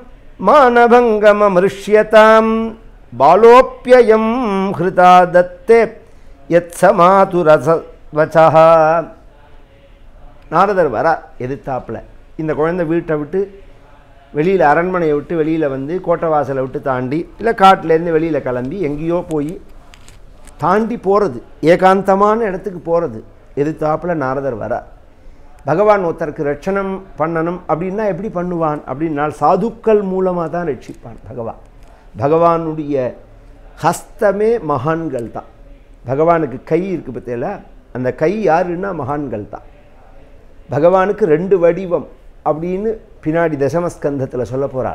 மானபங்கமமிருஷ்யதாம் பாலோப்பியம் ஹிருதா தத்தே யத் சமாதுரச வச்சா நாரதர் வர எதிர்த்தாப்புல இந்த குழந்தை வீட்டை விட்டு வெளியில் அரண்மனையை விட்டு வெளியில் வந்து கோட்டை வாசலை விட்டு தாண்டி இல்லை காட்டிலேருந்து வெளியில் கிளம்பி எங்கேயோ போய் தாண்டி போகிறது ஏகாந்தமான இடத்துக்கு போகிறது எதிர்த்தாப்புல நாரதர் வர பகவான் ஒருத்தருக்கு ரட்சணம் பண்ணணும் அப்படின்னா எப்படி பண்ணுவான் அப்படின்னால் சாதுக்கள் மூலமாக தான் ரட்சிப்பான் பகவான் பகவானுடைய ஹஸ்தமே மகான்கள் தான் பகவானுக்கு கை இருக்குது பற்றியில அந்த கை யாருன்னா மகான்கள் தான் பகவானுக்கு ரெண்டு வடிவம் அப்படின்னு பின்னாடி தசமஸ்கந்தத்தில் சொல்ல போகிறார்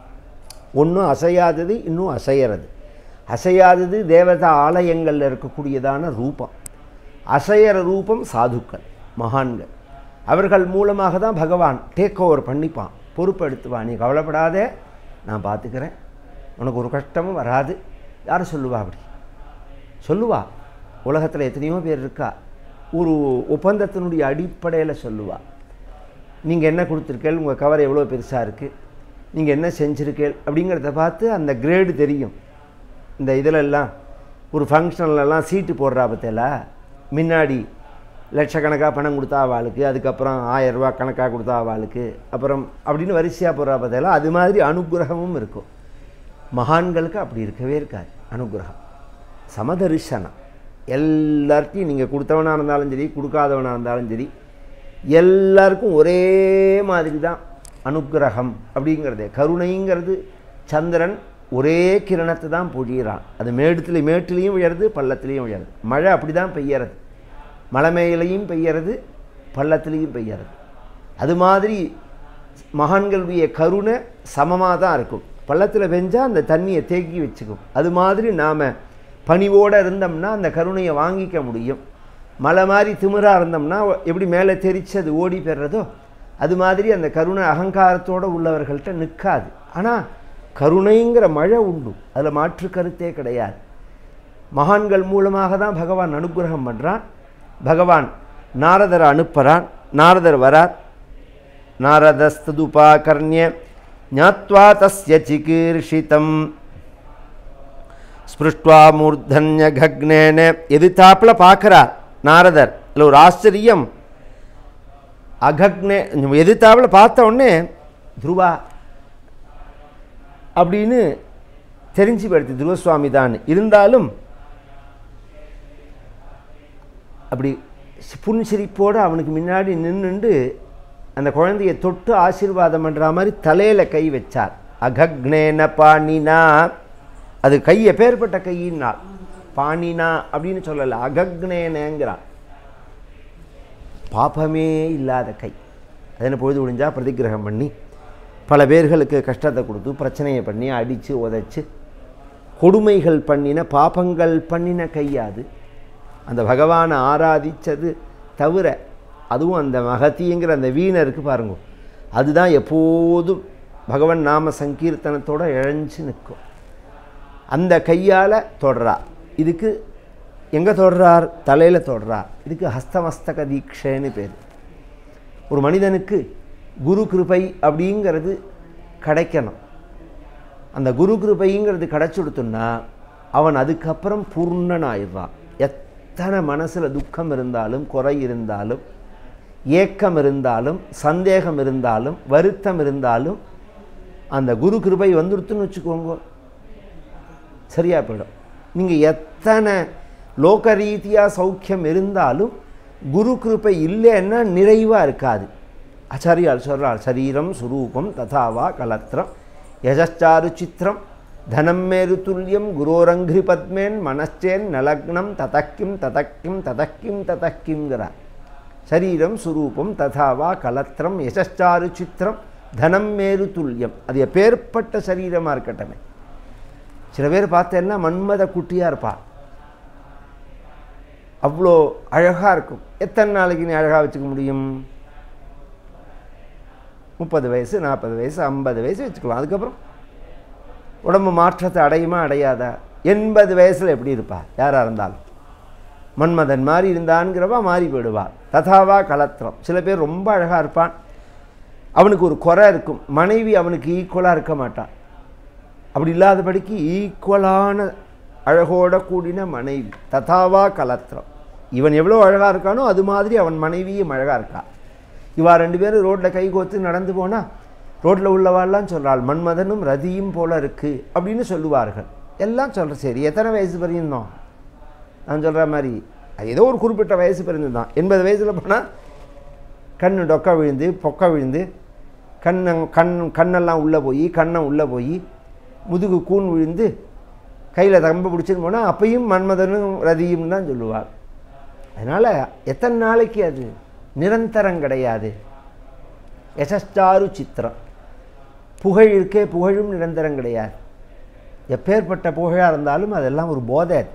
ஒன்றும் அசையாதது இன்னும் அசையறது அசையாதது தேவதா ஆலயங்களில் இருக்கக்கூடியதான ரூபம் அசையற ரூபம் சாதுக்கள் மகான்கள் அவர்கள் மூலமாக தான் பகவான் டேக் ஓவர் பண்ணிப்பான் பொறுப்பெடுத்துவான் நீ கவலைப்படாதே நான் பார்த்துக்கிறேன் உனக்கு ஒரு கஷ்டமும் வராது யார் சொல்லுவா அப்படி சொல்லுவா உலகத்தில் எத்தனையோ பேர் இருக்கா ஒரு ஒப்பந்தத்தினுடைய அடிப்படையில் சொல்லுவா நீங்கள் என்ன கொடுத்துருக்கேள் உங்கள் கவர் எவ்வளோ பெருசாக இருக்குது நீங்கள் என்ன செஞ்சுருக்கேள் அப்படிங்கிறத பார்த்து அந்த கிரேடு தெரியும் இந்த இதிலெல்லாம் ஒரு ஃபங்க்ஷன்லலாம் சீட்டு போடுறா பற்றில முன்னாடி லட்சக்கணக்காக பணம் கொடுத்தா அவளுக்கு அதுக்கப்புறம் ஆயரூபா கணக்காக கொடுத்தா அவளுக்கு அப்புறம் அப்படின்னு வரிசையாக போடுறா பற்றில அது மாதிரி அனுகிரகமும் இருக்கும் மகான்களுக்கு அப்படி இருக்கவே இருக்காது அனுகிரகம் சமதரிசனம் எல்லார்ட்டையும் நீங்கள் கொடுத்தவனாக இருந்தாலும் சரி கொடுக்காதவனாக இருந்தாலும் சரி எல்லாருக்கும் ஒரே மாதிரி தான் அனுக்கிரகம் அப்படிங்கிறது கருணைங்கிறது சந்திரன் ஒரே கிரணத்தை தான் பொழியிறான் அது மேடத்துல மேட்டுலேயும் விழறது பள்ளத்துலேயும் விழறது மழை அப்படி தான் பெய்யறது மலை மேலையும் பெய்யறது பள்ளத்துலேயும் பெய்யறது அது மாதிரி மகான்களுடைய கருணை சமமாக தான் இருக்கும் பள்ளத்தில் பெஞ்சால் அந்த தண்ணியை தேக்கி வச்சுக்கும் அது மாதிரி நாம் பணிவோடு இருந்தோம்னா அந்த கருணையை வாங்கிக்க முடியும் மலை மாதிரி திமிராக இருந்தோம்னா எப்படி மேலே தெரிச்சு அது ஓடி பெறுறதோ அது மாதிரி அந்த கருணை அகங்காரத்தோடு உள்ளவர்கள்ட்ட நிற்காது ஆனால் கருணைங்கிற மழை உண்டு அதில் மாற்று கருத்தே கிடையாது மகான்கள் மூலமாக தான் பகவான் அனுகிரகம் பண்ணுறான் பகவான் நாரதரை அனுப்புகிறான் நாரதர் வரார் நாரதஸ்ததுபாகர்ணிய ஞாத்வா தஸ்ய சிகீர்ஷிதம் ஸ்பிருஷ்டுவா மூர்தன்ய கக்னேன எதிர்த்தாப்பில் பார்க்குறார் நாரதர் இல்லை ஒரு ஆச்சரியம் அகக்னே எதிர்த்தாவில் பார்த்த உடனே துருவா அப்படின்னு தெரிஞ்சு போயிடுது துருவசுவாமி தான் இருந்தாலும் அப்படி புன்சிரிப்போடு அவனுக்கு முன்னாடி நின்றுண்டு அந்த குழந்தையை தொட்டு ஆசீர்வாதம் பண்ணுற மாதிரி தலையில் கை வச்சார் அகக்னேன பாணினா அது கை எப்பேற்பட்ட கையினால் பாணினா அப்படின்னு சொல்லலை அகக்னேனங்கிறான் பாபமே இல்லாத கை அதனை பொழுது முடிஞ்சா பிரதிகிரகம் பண்ணி பல பேர்களுக்கு கஷ்டத்தை கொடுத்து பிரச்சனையை பண்ணி அடித்து உதைச்சு கொடுமைகள் பண்ணின பாபங்கள் பண்ணின கையாது அந்த பகவானை ஆராதித்தது தவிர அதுவும் அந்த மகத்திங்கிற அந்த வீணருக்கு பாருங்க அதுதான் எப்போதும் பகவன் நாம சங்கீர்த்தனத்தோட இழைஞ்சு நிற்கும் அந்த கையால் தொடுறா இதுக்கு எங்கே தொடுறார் தலையில் தொடுறார் இதுக்கு ஹஸ்தமஸ்தக தீட்சைன்னு பேர் ஒரு மனிதனுக்கு குரு கிருபை அப்படிங்கிறது கிடைக்கணும் அந்த குரு கிருபைங்கிறது கிடைச்சுடுத்துன்னா அவன் அதுக்கப்புறம் பூர்ணனாயிடுறான் எத்தனை மனசில் துக்கம் இருந்தாலும் குறை இருந்தாலும் ஏக்கம் இருந்தாலும் சந்தேகம் இருந்தாலும் வருத்தம் இருந்தாலும் அந்த குரு கிருபை வந்துடுத்துன்னு வச்சுக்கோங்க சரியாக போயிடும் நீங்கள் எத்தனை லோக ரீதியாக சௌக்கியம் இருந்தாலும் குரு கிருபை இல்லைன்னா நிறைவாக இருக்காது ஆச்சாரியால் சொல்கிறார் சரீரம் சுரூபம் ததாவா கலத்திரம் யஜச்சாரு சித்திரம் தனம் மேரு துல்லியம் குரோரங்கிரி பத்மேன் மனச்சேன் நலக்னம் ததக்கிம் ததக்கிம் ததக்கிம் ததக்கிங்கிறார் சரீரம் சுரூபம் ததாவா கலத்திரம் யசச்சாரு சித்திரம் தனம் மேரு துல்லியம் அது எப்பேற்பட்ட சரீரமாக இருக்கட்டமே சில பேர் பார்த்தேன்னா மன்மத குட்டியாக இருப்பாள் அவ்வளோ அழகாக இருக்கும் எத்தனை நாளைக்கு நீ அழகாக வச்சுக்க முடியும் முப்பது வயசு நாற்பது வயசு ஐம்பது வயசு வச்சுக்கலாம் அதுக்கப்புறம் உடம்பு மாற்றத்தை அடையுமா அடையாதா எண்பது வயசில் எப்படி இருப்பா யாராக இருந்தாலும் மன்மதன் மாதிரி இருந்தான்கிறவா மாறி போயிடுவாள் ததாவா கலத்திரம் சில பேர் ரொம்ப அழகாக இருப்பான் அவனுக்கு ஒரு குறை இருக்கும் மனைவி அவனுக்கு ஈக்குவலாக இருக்க மாட்டான் அப்படி இல்லாதபடிக்கு ஈக்குவலான அழகோட கூடின மனைவி ததாவா கலத்திரம் இவன் எவ்வளோ அழகாக இருக்கானோ அது மாதிரி அவன் மனைவியும் அழகாக இருக்கா இவா ரெண்டு பேரும் ரோட்டில் கை கோத்து நடந்து போனால் ரோட்டில் உள்ளவாள்லாம் சொல்கிறாள் மன்மதனும் ரதியும் போல இருக்குது அப்படின்னு சொல்லுவார்கள் எல்லாம் சொல்கிற சரி எத்தனை வயசு வரையும் நான் சொல்கிற மாதிரி அது ஏதோ ஒரு குறிப்பிட்ட வயசு பிறந்து தான் எண்பது வயசில் போனால் கண் டொக்கா விழுந்து பொக்கா விழுந்து கண்ண கண் கண்ணெல்லாம் உள்ளே போய் கண்ணம் உள்ளே போய் முதுகு கூன் விழுந்து கையில் தம்ப பிடிச்சின்னு போனால் அப்பையும் மன்மதனும் ரதியும் தான் சொல்லுவாள் அதனால் எத்தனை நாளைக்கு அது நிரந்தரம் கிடையாது யசஸ்டாரு சித்திரம் புகழ் இருக்கே புகழும் நிரந்தரம் கிடையாது எப்பேற்பட்ட புகழாக இருந்தாலும் அதெல்லாம் ஒரு போதை அது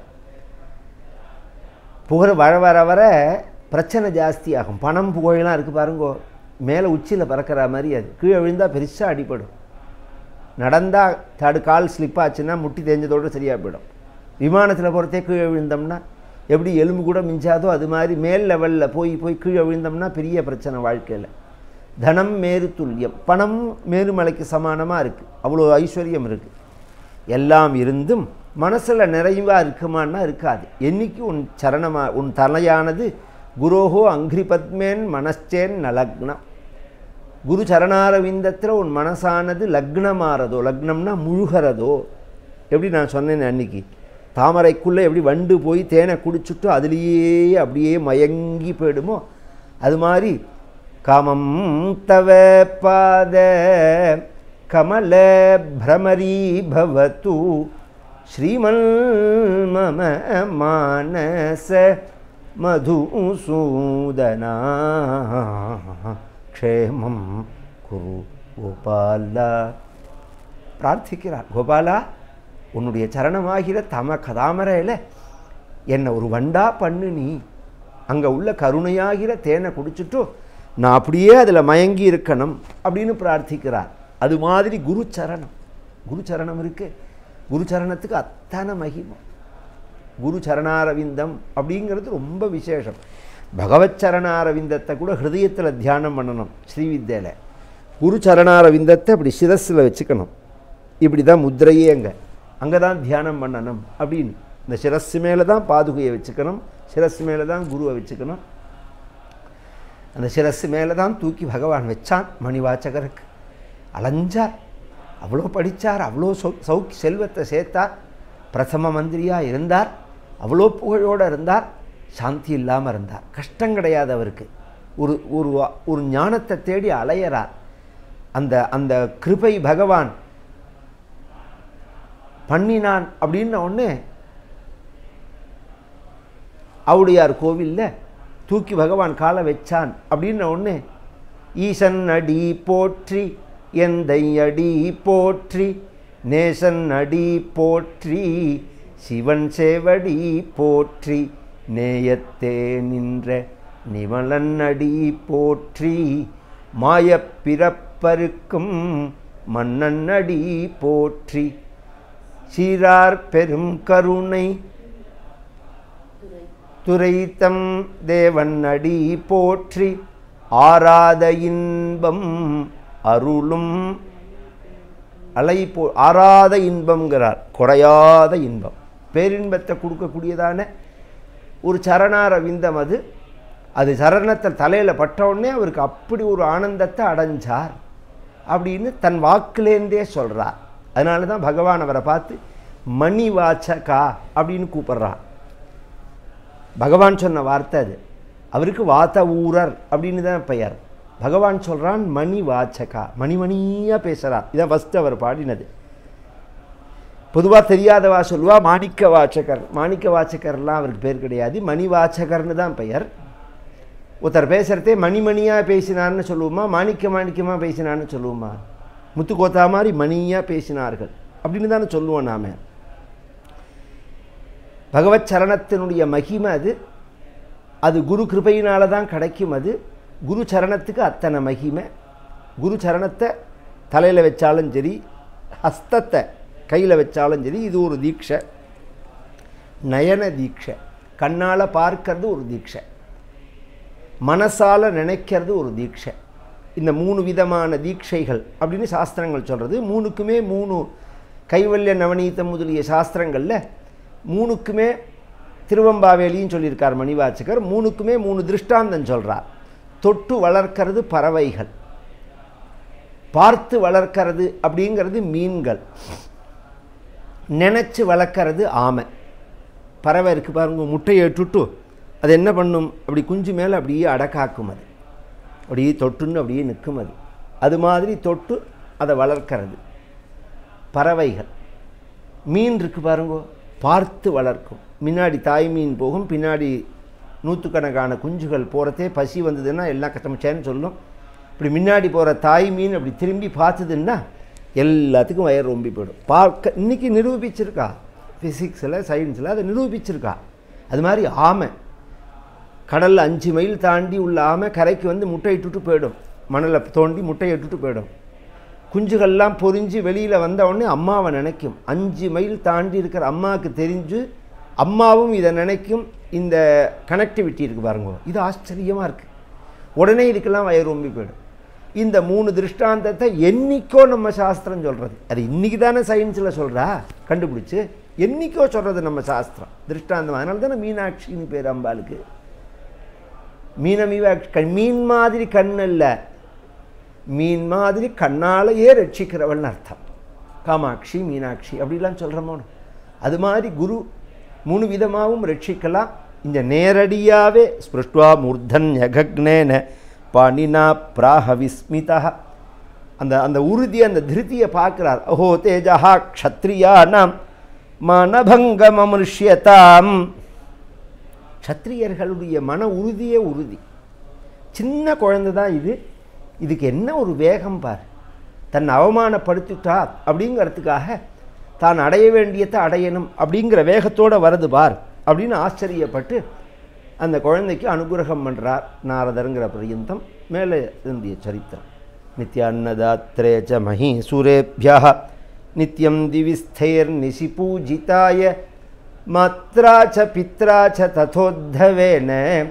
புகழ் வர வர வர பிரச்சனை ஜாஸ்தியாகும் பணம் புகழெலாம் இருக்குது பாருங்கோ மேலே உச்சியில் பறக்கிற மாதிரி அது கீழே விழுந்தால் பெருசாக அடிபடும் நடந்தால் தடு கால் ஸ்லிப் ஆச்சுன்னா முட்டி தேஞ்சதோடு சரியாக போயிடும் விமானத்தில் போகிறதே கீழே விழுந்தோம்னா எப்படி எலும்பு கூட மிஞ்சாதோ அது மாதிரி மேல் லெவலில் போய் போய் கீழே விழுந்தோம்னா பெரிய பிரச்சனை வாழ்க்கையில் தனம் மேரு துல்லியம் பணம் மேருமலைக்கு சமானமாக இருக்குது அவ்வளோ ஐஸ்வர்யம் இருக்குது எல்லாம் இருந்தும் மனசில் நிறைவாக இருக்குமான்னா இருக்காது என்னைக்கு உன் சரணமா உன் தலையானது குரோஹோ அங்கிரி பத்மேன் மனச்சேன் நலக்னம் குரு சரணாரவிந்தத்தில் உன் மனசானது லக்னமாறதோ லக்னம்னா முழுகிறதோ எப்படி நான் சொன்னேன் அன்னைக்கு தாமரைக்குள்ளே எப்படி வண்டு போய் தேனை குடிச்சுட்டு அதுலேயே அப்படியே மயங்கி போயிடுமோ அது மாதிரி காமம் தவ பாத கமல பிரமரி பவத்து ஸ்ரீமல் மம மானச மதுசூதனா க்ஷேமம் குரு கோபாலா பிரார்த்திக்கிறார் கோபாலா உன்னுடைய சரணமாகிற தம கதாமரையில் என்னை ஒரு வண்டா பண்ணு நீ அங்கே உள்ள கருணையாகிற தேனை குடிச்சிட்டு நான் அப்படியே அதில் மயங்கி இருக்கணும் அப்படின்னு பிரார்த்திக்கிறார் அது மாதிரி குரு சரணம் குரு சரணம் இருக்கு குரு சரணத்துக்கு அத்தனை மகிமை குரு சரணாரவிந்தம் அப்படிங்கிறது ரொம்ப விசேஷம் பகவத் சரணாரவிந்தத்தை கூட ஹிருதயத்தில் தியானம் பண்ணணும் ஸ்ரீவித்யில குரு சரணாரவிந்தத்தை அப்படி சிரஸில் வச்சுக்கணும் இப்படி தான் முத்திரையே அங்கே அங்கே தான் தியானம் பண்ணணும் அப்படின்னு இந்த சிரஸ் மேலே தான் பாதுகையை வச்சுக்கணும் சிரஸ் மேலே தான் குருவை வச்சுக்கணும் அந்த சிரசு மேலே தான் தூக்கி பகவான் வச்சான் மணிவாச்சகருக்கு அலைஞ்சார் அவ்வளோ படித்தார் அவ்வளோ சௌ சௌக் செல்வத்தை சேர்த்தார் பிரதம மந்திரியாக இருந்தார் அவ்வளோ புகழோடு இருந்தார் சாந்தி இல்லாமல் இருந்தார் கஷ்டம் கிடையாது அவருக்கு ஒரு ஒரு ஒரு ஞானத்தை தேடி அலையறார் அந்த அந்த கிருபை பகவான் பண்ணினான் அப்படின்ன உடனே அவுடையார் கோவிலில் தூக்கி பகவான் காலை வச்சான் அப்படின்ன உடனே ஈசன் அடி போற்றி எந்தை அடி போற்றி நேசன் அடி போற்றி சிவன் சேவடி போற்றி நேயத்தே நின்ற நிமலன் அடி போற்றி மாயப் பிறப்பருக்கும் மன்னன் அடி போற்றி சீரார் பெரும் கருணை துரைத்தம் தேவன் அடி போற்றி ஆராத இன்பம் அருளும் அலை போ ஆராத இன்பம்ங்கிறார் குறையாத இன்பம் பேரின்பத்தை கொடுக்கக்கூடியதான ஒரு சரணார விந்தம் அது அது சரணத்தை தலையில் பட்ட உடனே அவருக்கு அப்படி ஒரு ஆனந்தத்தை அடைஞ்சார் அப்படின்னு தன் வாக்குலேருந்தே சொல்கிறார் அதனால தான் பகவான் அவரை பார்த்து மணி வாச்சகா அப்படின்னு கூப்பிட்றான் பகவான் சொன்ன வார்த்தை அது அவருக்கு வாத்த ஊரர் அப்படின்னு தான் பெயர் பகவான் சொல்கிறான் மணி வாச்சகா மணிமணியாக பேசுகிறார் இதான் ஃபஸ்ட்டு அவர் பாடினது பொதுவாக தெரியாதவா சொல்லுவா மாணிக்க வாச்சகர் மாணிக்க வாச்சகர்லாம் அவருக்கு பேர் கிடையாது மணி வாச்சகர்னு தான் பெயர் ஒருத்தர் பேசுகிறதே மணிமணியாக பேசினார்னு சொல்லுவோமா மாணிக்க மாணிக்கமாக பேசினான்னு சொல்லுவோமா முத்துக்கோத்தா மாதிரி மணியாக பேசினார்கள் அப்படின்னு தானே சொல்லுவோம் நாம் பகவத் சரணத்தினுடைய மகிமை அது அது குரு கிருபையினால தான் கிடைக்கும் அது குரு சரணத்துக்கு அத்தனை மகிமை குரு சரணத்தை தலையில் வச்சாலும் சரி ஹஸ்தத்தை கையில் வச்சாலும் சரி இது ஒரு தீட்சை நயன தீட்சை கண்ணால் பார்க்கறது ஒரு தீட்சை மனசால் நினைக்கிறது ஒரு தீட்சை இந்த மூணு விதமான தீட்சைகள் அப்படின்னு சாஸ்திரங்கள் சொல்கிறது மூணுக்குமே மூணு கைவல்ய நவநீதம் முதலிய சாஸ்திரங்களில் மூணுக்குமே திருவம்பாவேலியும் சொல்லியிருக்கார் மணிவாச்சகர் மூணுக்குமே மூணு திருஷ்டாந்தம் சொல்கிறார் தொட்டு வளர்க்கிறது பறவைகள் பார்த்து வளர்க்கிறது அப்படிங்கிறது மீன்கள் நினச்சி வளர்க்கறது ஆமை பறவை இருக்குது பாருங்க முட்டையை இட்டுட்டு அது என்ன பண்ணும் அப்படி குஞ்சு மேலே அப்படியே அடக்காக்கும் அது அப்படியே தொட்டுன்னு அப்படியே நிற்கும் அது அது மாதிரி தொட்டு அதை வளர்க்கிறது பறவைகள் மீன் இருக்குது பாருங்க பார்த்து வளர்க்கும் முன்னாடி தாய் மீன் போகும் பின்னாடி நூற்றுக்கணக்கான குஞ்சுகள் போகிறதே பசி வந்ததுன்னா எல்லாம் கஷ்டமிச்சேன்னு சொல்லும் இப்படி முன்னாடி போகிற தாய் மீன் அப்படி திரும்பி பார்த்ததுன்னா எல்லாத்துக்கும் வயர் ரொம்பி போயிடும் பார்க்க இன்றைக்கி நிரூபிச்சிருக்கா ஃபிசிக்ஸில் சயின்ஸில் அதை நிரூபிச்சிருக்கா அது மாதிரி ஆமை கடலில் அஞ்சு மைல் தாண்டி உள்ள ஆமை கரைக்கு வந்து முட்டை இட்டுட்டு போயிடும் மணலை தோண்டி முட்டையை இட்டுட்டு போயிடும் குஞ்சுகள்லாம் பொறிஞ்சு வெளியில் வந்த உடனே அம்மாவை நினைக்கும் அஞ்சு மைல் தாண்டி இருக்கிற அம்மாவுக்கு தெரிஞ்சு அம்மாவும் இதை நினைக்கும் இந்த கனெக்டிவிட்டி இருக்குது பாருங்க இது ஆச்சரியமாக இருக்குது உடனே இதுக்கெல்லாம் வயிறு ரொம்பி போயிடும் இந்த மூணு திருஷ்டாந்தத்தை என்னைக்கோ நம்ம சாஸ்திரம் சொல்கிறது அது இன்றைக்கி தானே சயின்ஸில் சொல்கிறா கண்டுபிடிச்சி என்னைக்கோ சொல்கிறது நம்ம சாஸ்திரம் திருஷ்டாந்தம் அதனால தானே மீனாட்சின்னு பேர் அம்பாளுக்கு மீனமீவாட்சி மீன் மாதிரி கண் இல்லை மீன் மாதிரி கண்ணாலேயே ரட்சிக்கிறவள்னு அர்த்தம் காமாட்சி மீனாட்சி அப்படிலாம் சொல்கிறோமோ அது மாதிரி குரு மூணு விதமாகவும் ரட்சிக்கலாம் இந்த நேரடியாகவே ஸ்பிருஷ்டுவா மூர்தன் யகக்னேன பாணினா பிராக விஸ்மிதா அந்த அந்த உறுதி அந்த திருத்தியை பார்க்குறார் அஹோ தேஜா க்ஷத்ரியானாம் மனபங்கமமிருஷ்யதாம் க்ஷத்ரியர்களுடைய மன உறுதியே உறுதி சின்ன குழந்தை தான் இது இதுக்கு என்ன ஒரு வேகம் பார் தன்னை அவமானப்படுத்திட்டா அப்படிங்கிறதுக்காக தான் அடைய வேண்டியதை அடையணும் அப்படிங்கிற வேகத்தோடு வருது பார் அப்படின்னு ஆச்சரியப்பட்டு அந்த குழந்தைக்கு அனுகிரகம் பண்ணுறார் நாரதருங்கிற பரியந்தம் மேலே இருந்திய சரித்திரம் நித்யான்னதாத்ரே ச மகீசூரேபியா நித்யம் திவிஸ்தைர் நிசி பூஜிதாய மாத்ரா ச பித்ரா ச ததோத்தவேன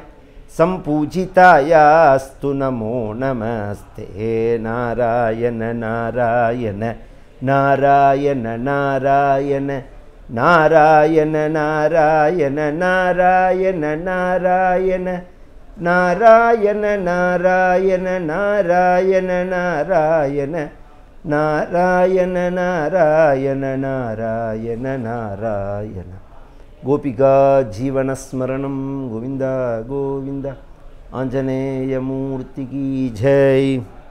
सम्पूजितायास्तु नमो नमस्ते नारायण नारायण नारायण नारायण नारायण नारायण नारायण नारायण நாராயண நாராயண நாராயண நாராயண நாராயண நாராயண நாராயண நாராயண கோபிகா ஜீவனஸ்மரணம் கோவிந்தா கோவிந்தா ஆஞ்சநேயமூர்த்திகி ஜெய்